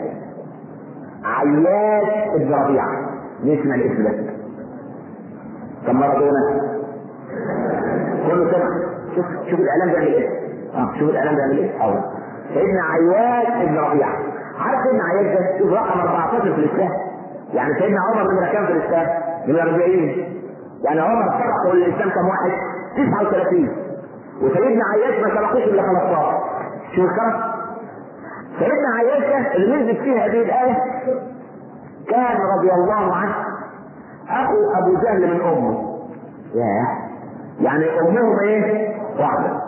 عياش بن ربيعة ليه اسمع الاسم ده كم مرة دونه كله سمع شوف شوف الإعلام بيعمل إيه اه شوف الإعلام بيعمل إيه أو سيدنا عياش بن ربيعة عارف سيدنا عياش ده شوف رقم 14 في الإسلام يعني سيدنا عمر نمرة كام في الإسلام؟ نمرة 40 يعني عمر سبق الإسلام كم واحد؟ 39 وسيدنا عياش ما سبقوش إلا 15 شو الكرم؟ سيدنا عياش ده اللي نزلت فيه هذه الآية كان رضي الله عنه أخو أبو جهل من أمه ياه يعني أمهم إيه؟ واحدة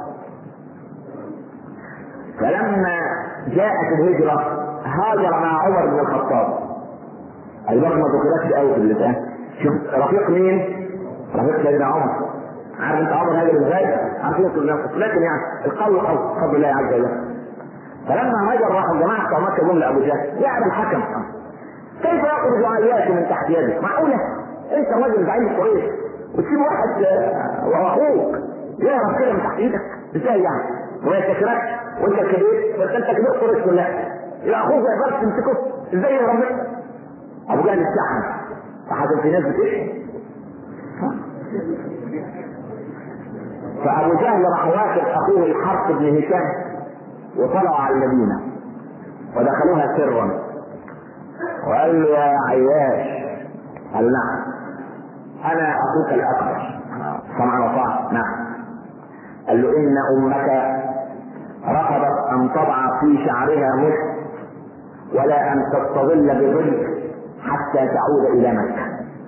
فلما جاءت الهجرة هاجر مع عمر بن الخطاب البر ما ذكرتش قوي في اللسان شوف رفيق مين؟ رفيق سيدنا عمر عارف انت عمر هاجر ازاي؟ عارفين كل الناس لكن يعني القول قول بفضل الله عز وجل فلما هاجر راح الجماعه بتوع مكه جم لابو جهل يعرف الحكم كيف يخرج عياش من تحت يدك؟ معقوله؟ انت راجل زعيم قريش وتسيب واحد واخوك يهرب كده من تحت ايدك ازاي يعني؟ وما يفتكركش وانت الكبير بس انت كبير قريش كلها يبقى اخوك ما يقدرش تمسكه ازاي يا ربنا ابو جهل استحمل فحصل في ناس بتشحن فابو جهل راح واخد اخوه الحرب بن هشام وطلعوا على المدينه ودخلوها سرا وقال له يا عياش قال نعم انا اخوك الاكبر سمعا وطاعة نعم قال له ان امك رفضت ان تضع في شعرها مشت ولا ان تستظل بظل حتى تعود الى مكه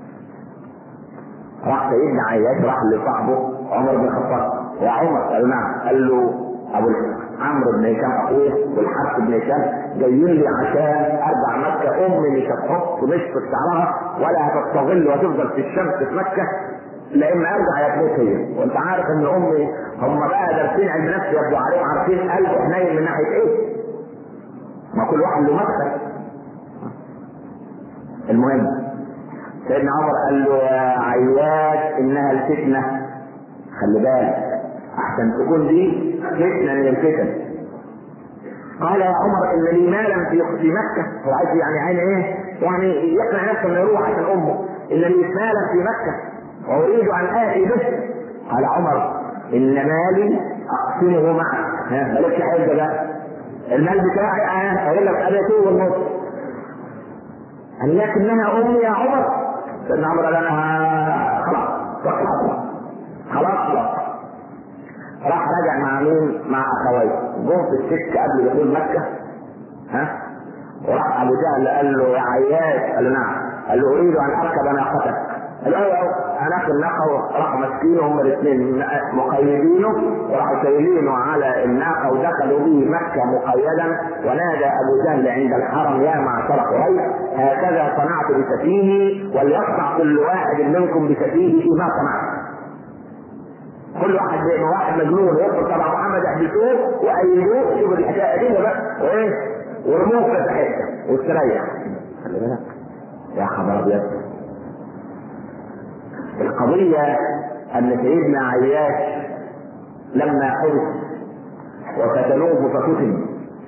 راح سيدنا عياش راح لصاحبه عمر بن الخطاب يا عمر قال نعم قال له ابو عمرو بن هشام اخوه والحارث بن هشام جايين لي عشان ارجع مكه امي مش هتحط مش في شعرها ولا هتستظل وتفضل في الشمس في مكه لا اما ارجع يا ابنتي هي وانت عارف ان امي هم بقى دارسين علم نفس يبدو عليهم عارفين قلبه حنين من ناحيه ايه؟ ما كل واحد له مدخل المهم سيدنا عمر قال له يا عياش انها الفتنه خلي بالك احسن تكون دي فتنه من الفتن قال يا عمر ان لي مالا في في مكه هو عايز يعني عين ايه؟ يعني يقنع نفسه انه يروح عشان امه ان لي مالا في مكه واريد ان اتي به قال عمر ان مالي اقسمه معك ها مالكش حاجه بقى المال بتاعي اه اقول لك ابيته والنص قال لكنها امي يا عمر سيدنا عمر قال انا خلاص خلاص خلاص خلاص راح رجع مع مين؟ مع اخويه جم في السكه قبل دخول مكه ها وراح ابو جهل قال له يا عياش قال له نعم قال له اريد ان اركب ناقتك قال له انا الناقه راحوا ماسكينه هم الاثنين مقيدينه وراحوا شايلينه على الناقه ودخلوا به مكه مقيدا ونادى ابو جهل عند الحرم يا معشر قريش هكذا صنعت بسفيهي وليصنع كل واحد منكم بسفيهه ما صنعت كل واحد واحد مجنون يدخل طبعا محمد احدثوه وايدوه شوف الحكايه دي بقى وايه ورموه في حته واستريح خلي بالك يا خبر ابيض القضيه ان سيدنا عياش لما حدث وفتنوه ففتن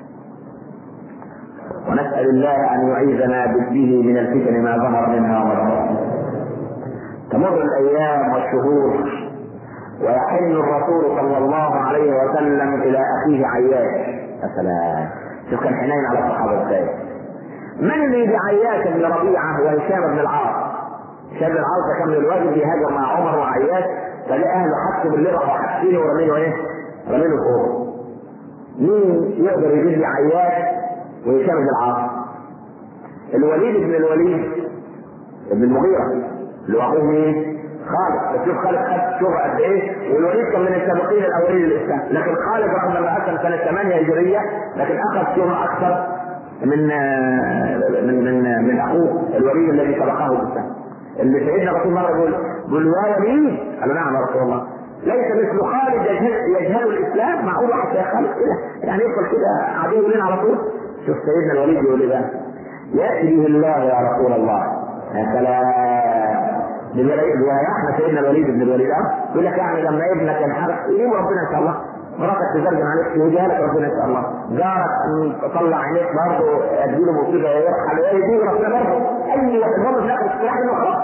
ونسال الله ان يعيذنا به من الفتن ما ظهر منها وما بطن تمر الايام والشهور ويحن الرسول صلى الله عليه وسلم الى اخيه عياش يا سلام شوف كان حنين على الصحابه ازاي من اللي بعياش بن ربيعه وهشام بن العاص هشام بن العاص كان من الواجب يهاجر مع عمر وعياش فلقى اهله حسوا بالليل راحوا حاسينه ورمينه ايه؟ رمينه فوق مين يقدر يجيب لي عياش وهشام بن العاص؟ الوليد بن الوليد بن المغيره اللي هو اخوه مين؟ خالد شوف خالد خد شهرة قد ايه والوليد كان من السابقين الاولين للاسلام لكن خالد رغم انه اسلم سنه 8 هجريه لكن اخذ شهرة اكثر من من من من اخوه الوليد الذي سبقه بالاسلام اللي سيدنا رسول الله يقول قل يا وليد قال نعم يا رسول الله ليس مثل خالد يجهل, يجهل الاسلام معقول واحد زي خالد كده يعني يدخل كده عادي يقول على طول شوف سيدنا الوليد يقول ايه بقى ياتي به الله يا رسول الله يا سلام احنا سيدنا الوليد بن الوليد اه يقول لك يعني لما ابنك ينحرق يجيب ربنا ان شاء الله مراتك تزرجن عليك يجيها لك ربنا ان شاء الله جارك تطلع عينيك برضه اديله مصيبه يرحل يجيب ربنا برضه اي واحد برضه في الاخر تستريح منه خلاص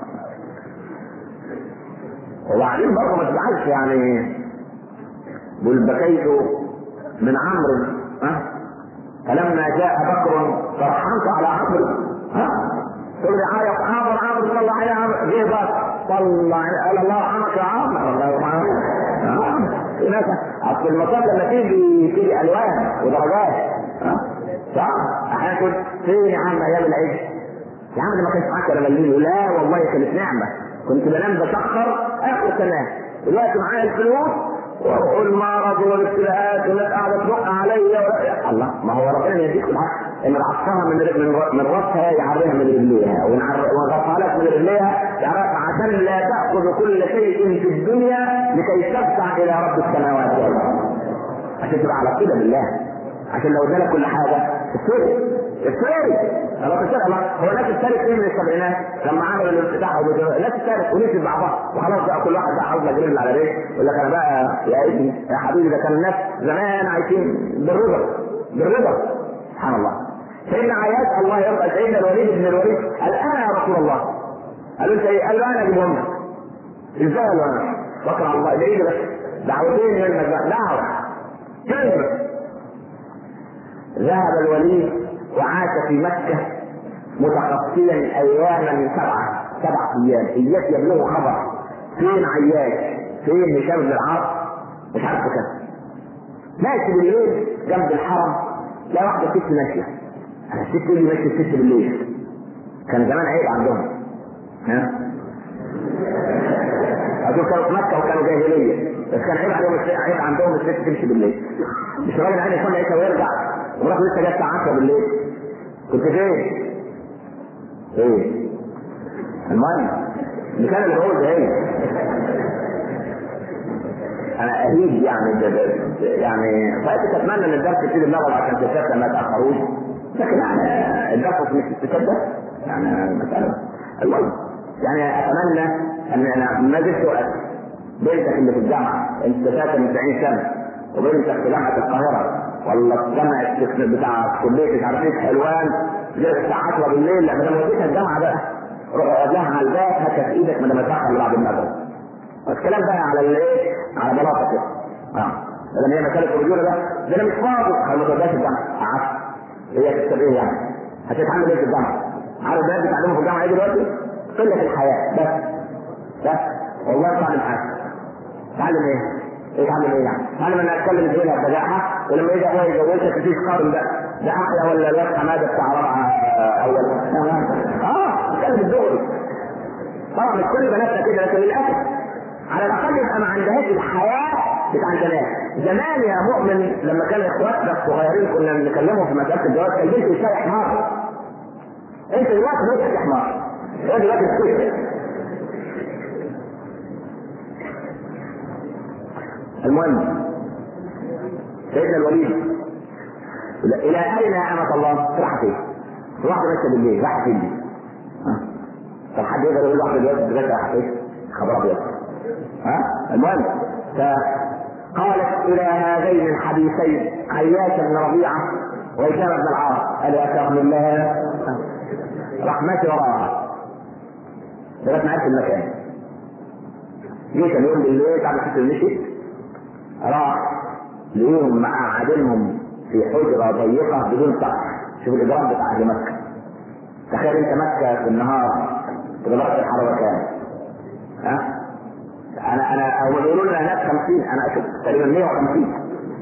وبعدين برضه ما تزعلش يعني بقول بكيت من عمرو ها فلما جاء بكر فرحمت على عمرو ها تقول لي عايز عمرو عمرو صلى عليه عمرو جه بكر صلى قال الله يرحمك يا عمرو الله يرحمك ناس اصل المصاب لما تيجي تيجي الوان ودرجات صح احيانا كنت فين يا عم ايام العيد يا عم ده ما كانش معاك ولا مليم لا والله كانت نعمه كنت بنام بتاخر اخر سنه دلوقتي معايا الفلوس والمرض والابتلاءات والناس قاعده تروح عليا الله ما هو ربنا يديك الحق ان رعصها من من من راسها يعريها من رجليها وغطها لك من رجليها يعرفها عشان لا تاخذ كل شيء في الدنيا لكي تدفع الى رب السماوات والارض عشان تبقى على كده بالله عشان لو ادالك كل حاجه السوري السوري الله تسأل الله هو الناس الثالث ايه من السبعينات لما عملوا الانفتاح الناس الثالث ونسي بعضها وخلاص بقى كل واحد بقى عاوز يجري على رجل يقول لك انا بقى يا ابني يا حبيبي ده كان الناس زمان عايشين بالرضا بالرضا سبحان الله سيدنا عياش الله يرضى سيدنا الوليد بن الوليد قال انا يا رسول الله قالوا انت ايه؟ قال له انا اجيبهم لك ازاي قال له انا؟ بكر على الله ادعي لي بس دعوتين منك بقى دعوه كلمه ذهب الوليد وعاش في مكة متقصيا أياما سبعة سبع أيام إياك يبلغ خبر فين عياش فين هشام بن العاص مش عارف كده ماشي بالليل جنب الحرم لا واحدة ست ماشية أنا الست اللي ماشية الست بالليل كان زمان عيب عندهم ها أقول كانوا في مكة وكانوا جاهلية بس كان عيب عليهم عيب عندهم الست تمشي بالليل مش راجل عين يصلي عيشة ويرجع ومراته لسه جايه الساعه 10 بالليل كنت فين؟ ايه؟ المهم اللي كان اللي بقول ده ايه؟ انا اهيج يعني ده ده يعني فاتت اتمنى ان الدرس يبتدي بنظر عشان تتشتت ما تاخروش لكن يعني الدرس مش استشهاد يعني المساله المهم يعني اتمنى ان انا ما زلت وقت بنتك اللي في الجامعه انت ساكن من 90 سنه وبنتك في جامعه القاهره ولا الجامع بتاع كليه مش عارف ايه حلوان جاي الساعه 10 بالليل لما لما وديتها الجامعه بقى روح قبلها على الباب هات في ايدك ما لما تاخر بعد المغرب الكلام بقى على الايه؟ على بلاطه كده اه لما هي مساله الرجوله ده ده انا مش فاضي خلاص ما توديهاش الجامعه قعدت هي تكتب ايه يعني؟ هتتعلم ايه في الجامعه؟ عارف ده بتعلمه في الجامعه ايه دلوقتي؟ قله الحياه بس بس والله تعلم حاجه تعلم ايه؟ يتعلم ايه يعني؟ تعلم ان اتكلم الدنيا بجاحه ولما يجي هو يجوزك مفيش قارن ده ده احلى ولا الواد حماده بتاع رابعه اول اه اتكلم الدغري طبعا مش كل بناتنا كده لكن للاسف على الاقل يبقى ما عندهاش الحياه بتاع البنات زمان يا مؤمن لما كان اخواتنا الصغيرين كنا بنكلمهم في مساله الجواز كان بنت يشتري حمار انت دلوقتي بنت حمار هو دلوقتي كده المهم سيدنا الوليد الى اين يا امة الله؟ راح فين؟ واحدة ماشية بالليل راح فين دي؟ طب حد يقدر يقول واحدة دلوقتي دلوقتي راح فين؟ خبر ابيض ها؟ المهم فقالت الى هذين الحديثين عياش بن ربيعة وهشام بن العاص قال يا من الله راح ماشي وراها لغايه ما عرف المكان جيت اليوم بالليل بعد ما مشيت راح لقيهم مقعدينهم في حجرة ضيقة بدون سقف شوف الإجرام بتاع أهل مكة تخيل أنت مكة في النهار تبقى درجة الحرارة كام؟ ها؟ أنا أنا هم بيقولوا لنا هناك 50 أنا أشوف تقريبا 150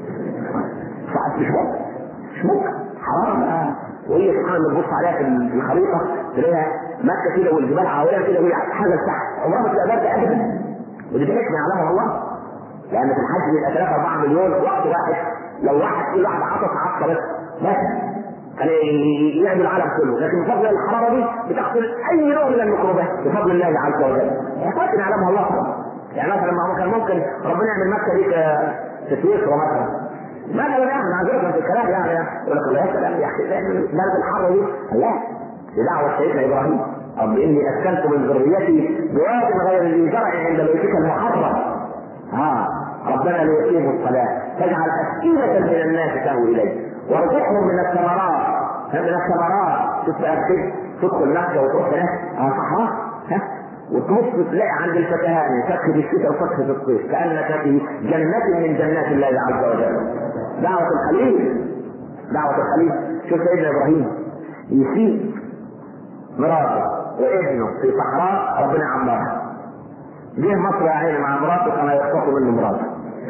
ساعات مش ممكن مش ممكن حرام وهي سبحان الله تبص عليها في الخريطة تلاقيها مكة كده والجبال عاوية كده وهي حاجة تحت عمرها ما تبقى باردة أبدا ودي حكمة يعلمها الله لان في الحج بيبقى 3 4 مليون وقت واحد لو واحد كل واحد عطس عطسه بس بس كان يعمل العالم كله لكن بفضل الحراره دي بتقتل اي نوع من الميكروبات بفضل الله عز وجل حكمات يعلمها الله طبعا يعني مثلا ما هو كان ممكن ربنا يعمل مكه دي في سويسرا مثلا ما لا يعني معذره في الكلام يعني يقول لك الله يسلم يا اخي بلد الحر دي لا بدعوه سيدنا ابراهيم رب اني اسكنت من ذريتي بواد غير ذي زرع عند بيتك المحرم ها ربنا ليقيموا الصلاة تجعل أفئدة من الناس تهوي إليه وارزقهم من الثمرات من الثمرات شوف بقى كده تدخل مكة وتروح هناك اه صحراء ها وتبص تلاقي عند الفتيان فك في الشتاء وفك في الصيف كأنك في جنة من جنات الله عز وجل دعوة الخليل دعوة الخليل شوف سيدنا إبراهيم يسيب مراته وابنه في صحراء ربنا عمرها جه مصر يا عيني مع مراته كما يخطف منه مراته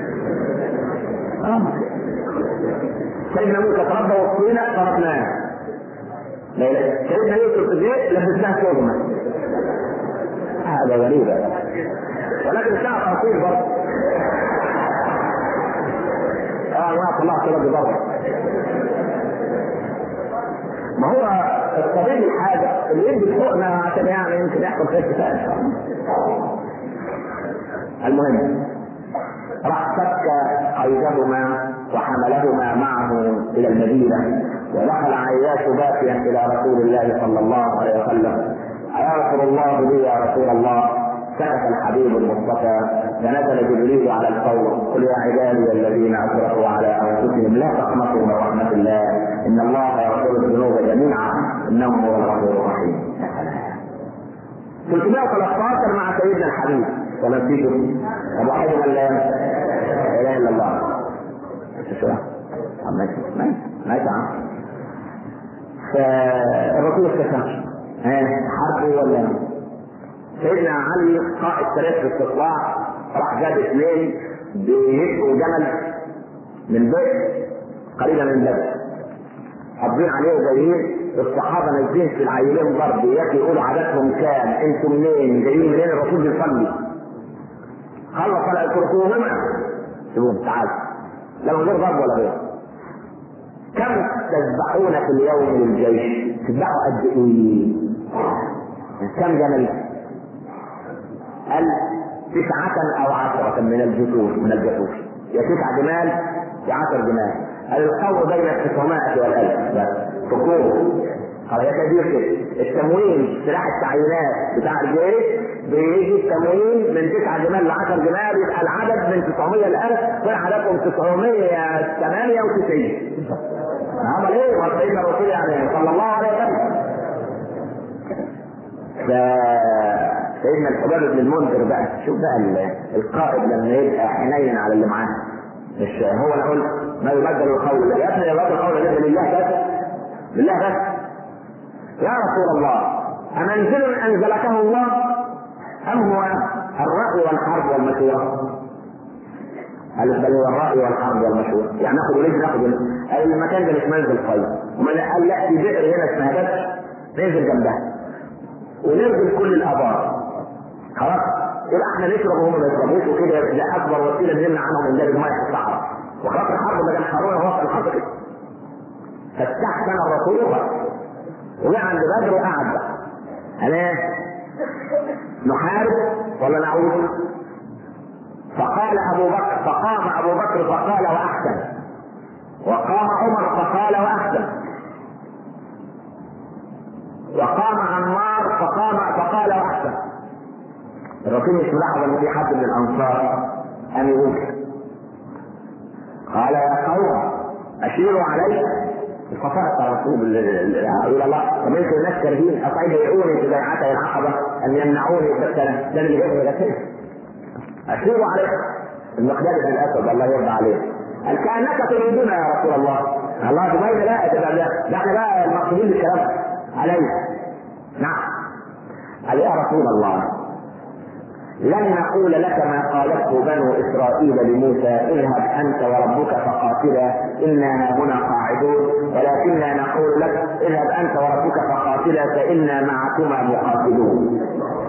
آه. سيدنا موسى تربى وسطينا تركناه سيدنا يوسف جه لبسناه ثوبنا هذا غريب ولكن كان تفصيل برضه اه ما طلعت ربي برضه ما هو الطبيب الحاجه اللي يدي الحقنه عشان يعني يمكن يحصل خير كفايه ان شاء الله المهم راح فك قيدهما وحملهما معه الى المدينه ودخل عياش باكيا الى رسول الله صلى الله عليه وسلم ايغفر الله لي يا رسول الله سكت الحبيب المصطفى فنزل جبريل على القوم قل يا عبادي الذين اسرفوا على انفسهم لا تقنطوا من رحمه الله ان الله يغفر الذنوب جميعا انه هو الغفور الرحيم 313 مع سيدنا الحبيب ونسيته ابو حيدر لا اله الا الله شو ماشي ماشي ماشي فالرسول استفهم ها حرب ولا سيدنا علي قائد سريع في الاستطلاع راح جاب اثنين بيهجوا جمل من بئر قريبا من بدر حاطين عليه وجايين الصحابه نازلين في العيلين ضرب ياكل يقولوا عددهم كام انتم منين جايين منين الرسول بيصلي خلص على اتركوهما سيبوهم تعالوا لا من غير ضرب ولا غير كم تذبحون في اليوم للجيش تذبحوا قد ايه كم جمل قال تسعة أو عشرة من الجسور من الجسور يا تسع جمال يا عشر جمال قال القول بين التسعمائة والألف بس حكومة قال يا كبير كده التموين سلاح التعيينات بتاع الجيش بيجي التموين من تسع جمال ل 10 جمال يبقى العدد من 900 ل 1000 طلع عددهم 998 عمل ايه؟ وسيدنا الرسول يعني صلى الله عليه وسلم ف سيدنا الحباب بن المنذر بقى شوف بقى القائد لما يبقى حنين على اللي معاه مش هو انا قلت ما يبدل القول يا ابني يبدل القول ده لله بس لله بس يا رسول الله أمنزل أنزلكه الله أم هو الرأي والحرب والمشورة؟ قال بل هو الرأي والحرب والمشورة، يعني ناخد وليد ناخد المكان ده مش منزل طيب، وما قال لا في بئر هنا اسمها بدر ننزل جنبها وننزل كل الآبار خلاص؟ يبقى احنا نشرب وهم ما يشربوش وكده ده أكبر وسيلة نمنع عنهم من جلب المية في الصحراء، وخلاص الحرب بدل حرونه هو الحرب كده. فاستحسن الرسول وجاء عند بدر وقعد بقى انا نحارب ولا نعود فقال ابو بكر فقام ابو بكر فقال واحسن وقام عمر فقال واحسن وقام عمار فقام فقال واحسن الرسول مش ملاحظ ان في حد من الانصار ان يقول قال يا قوم اشيروا علي ففرق رسول الى الله ومنكم الناس كارهين اصعد يدعوني في بيعته العقبه ان يمنعوني فالسنه ده اللي جاي ده كده اشيروا عليه المقداد بن الاسود الله يرضى عليه قال كانك تريدنا يا رسول الله الله دمية لا ده احنا بقى المقصودين بالكلام علي نعم قال يا رسول الله لن نقول لك ما قالته بنو اسرائيل لموسى اذهب انت وربك فقاتلا انا هنا قاعدون ولكننا نقول لك اذهب انت وربك فقاتلا فانا معكما مقاتلون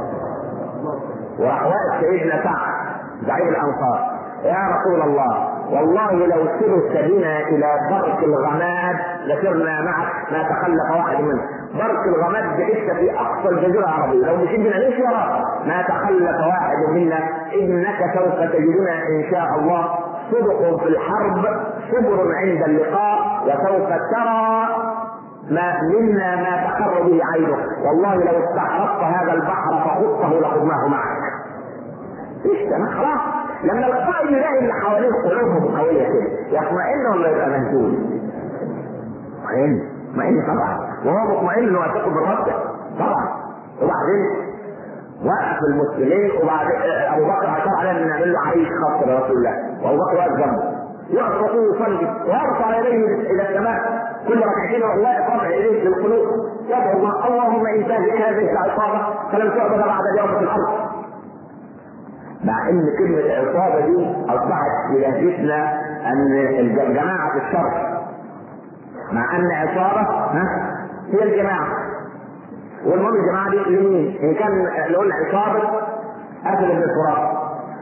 وراح واقف سيدنا سعد زعيم الانصار يا رسول الله والله لو سرت بنا الى برك الغماد لسرنا معك ما تخلف واحد منه برك الغماد بعثت في اقصى الجزيره العربيه لو مشيت بنا ليش وراه ما تخلف واحد منا انك سوف تجدنا ان شاء الله صدق في الحرب صبر عند اللقاء وسوف ترى ما منا ما تقر به عينك والله لو استحرقت هذا البحر فخطه لخذناه معك ايش ده خلاص لما القائد يلاقي اللي حواليه قلوبهم قويه كده يطمئن ولا يبقى مهزوز؟ مطمئن مطمئن طبعا وهو مطمئن انه يثق بالرب طبعا وبعدين وقف المسلمين وبعدين ابو بكر اشار علينا ان نعمل له عريس خاص لرسول الله وابو بكر واقف جنبه يقف الرسول يصلي ويرفع يديه الى السماء كل ركعتين وهو واقف رفع يديه للقلوب يدعو الله اللهم ان تهلك هذه العصابه فلم تعبد بعد اليوم في الارض مع ان كلمة عصابة دي اصبحت في لهجتنا ان جماعة الشر مع ان عصابة ها هي الجماعة والمهم الجماعة دي لمين؟ ان كان نقول عصابة اسد بن الفرات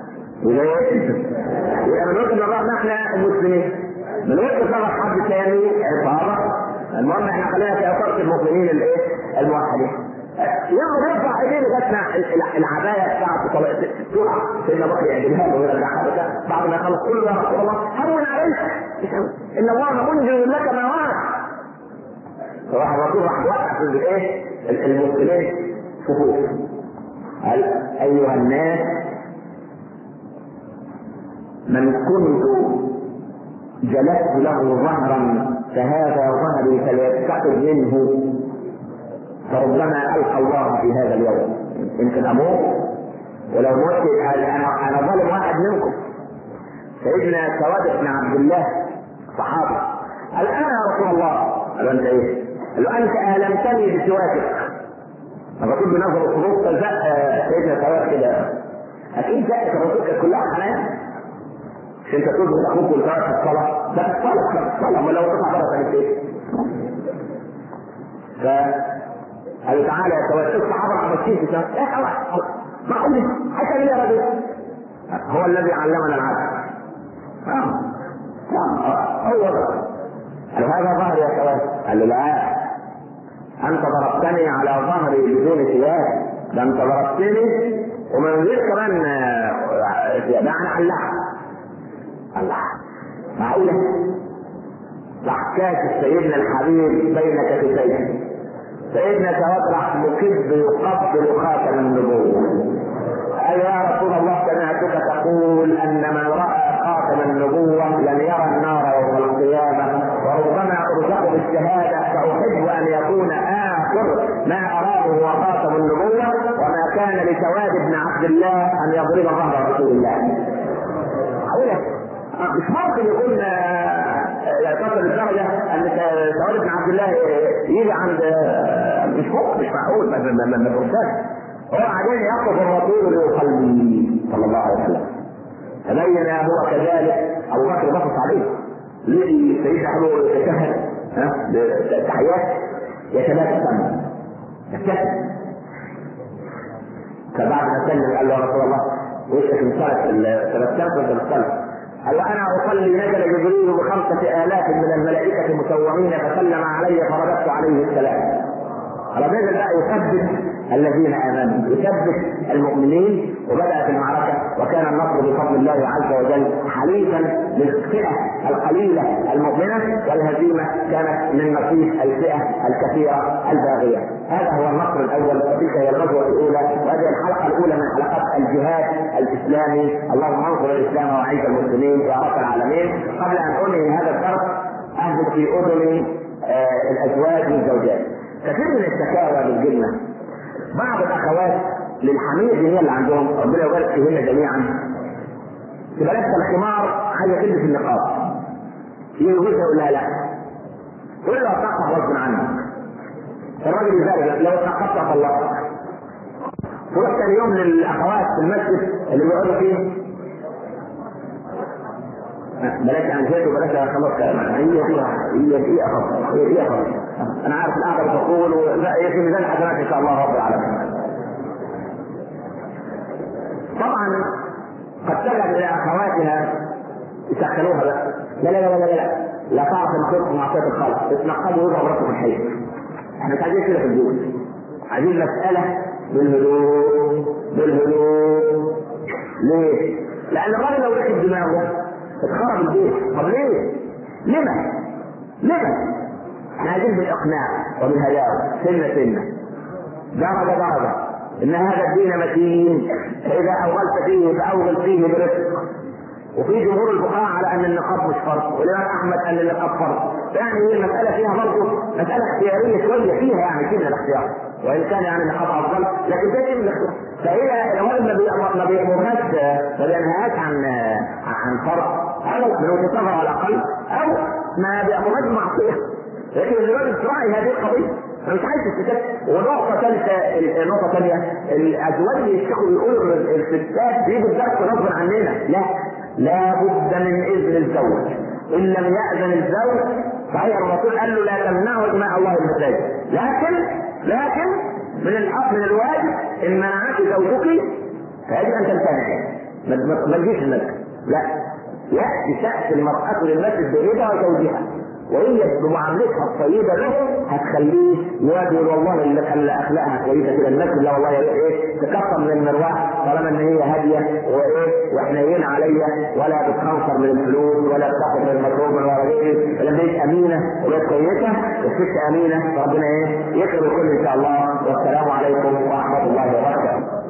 يبقى من وجهة نظرنا احنا المسلمين من وجهة نظر حد ثاني عصابة المهم احنا خلينا في عصابة المؤمنين الايه؟ الموحدين يلا يرفع ايديه لغايه العبايه بتاعته تقع سيدنا بكر يعجبها له ويرجعها بعد ما يخلص كله يا رسول الله هون عليك ان الله منزل لك ما وعد فراح الرسول راح وقع في الايه؟ المسلمين صفوف قال ايها الناس من كنت جلست له ظهرا فهذا ظهري فليتخذ منه فربما القى الله في هذا اليوم يمكن اموت ولو مت انا انا ظالم واحد منكم سيدنا سواد بن عبد الله صحابي قال انا يا رسول الله قال انت ايه؟ قال له انت المتني بسواكك الرسول بنظر الخروج فزق سيدنا سواد كده اكيد زقت الرسول كانت كلها حنان مش انت تظهر اخوك والفرق في الصلاه ده في الصلاه في الصلاه امال لو تطلع بره كانت ايه؟ ف قال تعالى يا سواد شوف صحابه عملتين في سواد ايه ما قلت حتى ليه يا رجل هو الذي علمنا العدل آه. آه. هو ده قال هذا ظهري يا سواد قال له لا انت ضربتني على ظهري بدون ثياب ده انت ضربتني ومن غير كمان ده انا علقت الله معقولة راح كاشف سيدنا الحبيب بين كتفيه سيدنا سواد راح مكب يقبل خاتم النبوة قال يا رسول الله سمعتك تقول ان من راى خاتم النبوة لن يرى النار يوم القيامة وربما ارزق بالشهادة فاحب ان يكون اخر ما اراده هو خاتم النبوة وما كان لسواد بن عبد الله ان يضرب ظهر رسول الله. مش ممكن يكون تصل الدرجة ان سواد بن عبد الله يجي عند مش ممكن مش معقول ما ما ما هو بعدين يقف الرسول لقلبه صلى الله عليه وسلم تبين هو كذلك ابو بكر بصص عليه لقي سيدنا ابو يتشهد ها بالتحيات يتبسم يبتسم فبعد ما سلم قال له يا رسول الله وشك من سنه تبسمت وانت بتصلي قال له انا اصلي نزل جبريل بخمسه الاف من الملائكه مسومين فسلم علي فرددت عليه السلام على نزل بقى يثبت الذين امنوا يثبت المؤمنين وبدات المعركه وكان النصر بفضل الله عز وجل حليفا للفئه القليله المؤمنه والهزيمه كانت من نصيب الفئه الكثيره الباغيه هذا هو النصر الاول وتلك هي الغزوه الاولى وهذه الحلقه الاولى من حلقات الجهاد الاسلامي اللهم انصر الاسلام واعز المسلمين يا رب العالمين قبل ان انهي هذا الدرس اهدف في اذن آه الازواج والزوجات كثير من الشكاوى بتجيلنا بعض الاخوات للحميد هي اللي عندهم ربنا يبارك فيهن جميعا تبقى لابسه الخمار عايزه تلبس النقاب يجي جوزها يقول لها لا تقول له اطلقها غصب عنك الراجل يزعل لو اتنقبت طلقت تروح ثاني يوم للاخوات في المسجد اللي بيقعدوا فيه بلاش عن زيت وبلاش خلاص هي فيها هي فيها خلاص هي فيها خلاص انا عارف الاخر تقول لا هي في ميزان حسنات ان شاء الله رب العالمين طبعا قد تلجا الى اخواتها يسخنوها بقى لا لا لا لا لا لا تعرف المخلوق معصيه الخلق اتنقبوا ويضرب راسه في الحيط احنا مش عايزين كده في البيوت عايزين مساله بالهدوء بالهدوء ليه؟ لان الراجل لو ركب دماغه اتخرب البيت طب ليه؟ لما؟ لما؟ احنا عايزين بالاقناع وبالهداوه سنه سنه درجه درجه ان هذا الدين متين فاذا اوغلت فيه فاوغل فيه برفق وفي جمهور الفقهاء على ان النقاب مش فرض والامام احمد ان النقاب فرض يعني هي المساله فيها برضه مساله اختياريه شويه فيها يعني كده الاختيار وان كان يعني النقاب افضل لكن ده من الاختيار فهي الراجل ما بيامرهاش ما بينهاش عن عن فرض او من وجهه نظر على الاقل او ما بيامرهاش بمعصيه لكن الراجل تراعي هذه القضيه انا مش عايز الستات ونقطة ثالثة نقطة ثانية الأزواج اللي يشتكوا يقولوا الستات بيجوا الدرس غصب عننا لا لا بد من إذن الزوج إن لم يأذن الزوج صحيح الرسول قال له لا تمنعوا إماء الله المساجد لكن لكن من الحق من الواجب إن منعك زوجك فيجب أن تمتنعي ما تجيش المسجد لا يأتي تأتي المرأة للمسجد برضا زوجها وهي بمعاملتها الطيبه له هتخليه يواجه يقول والله اللي خلى اخلاقها كويسه كده الناس لا والله يا ريت ايه تكسر من المروحه طالما ان هي هاديه وايه وحنين عليا ولا بتخنصر من الفلوس ولا بتاخد من المطلوب من ورا غيري لما بقيت امينه وهي كويسه الست امينه ربنا ايه يكرم الكل ان شاء الله والسلام عليكم ورحمه الله وبركاته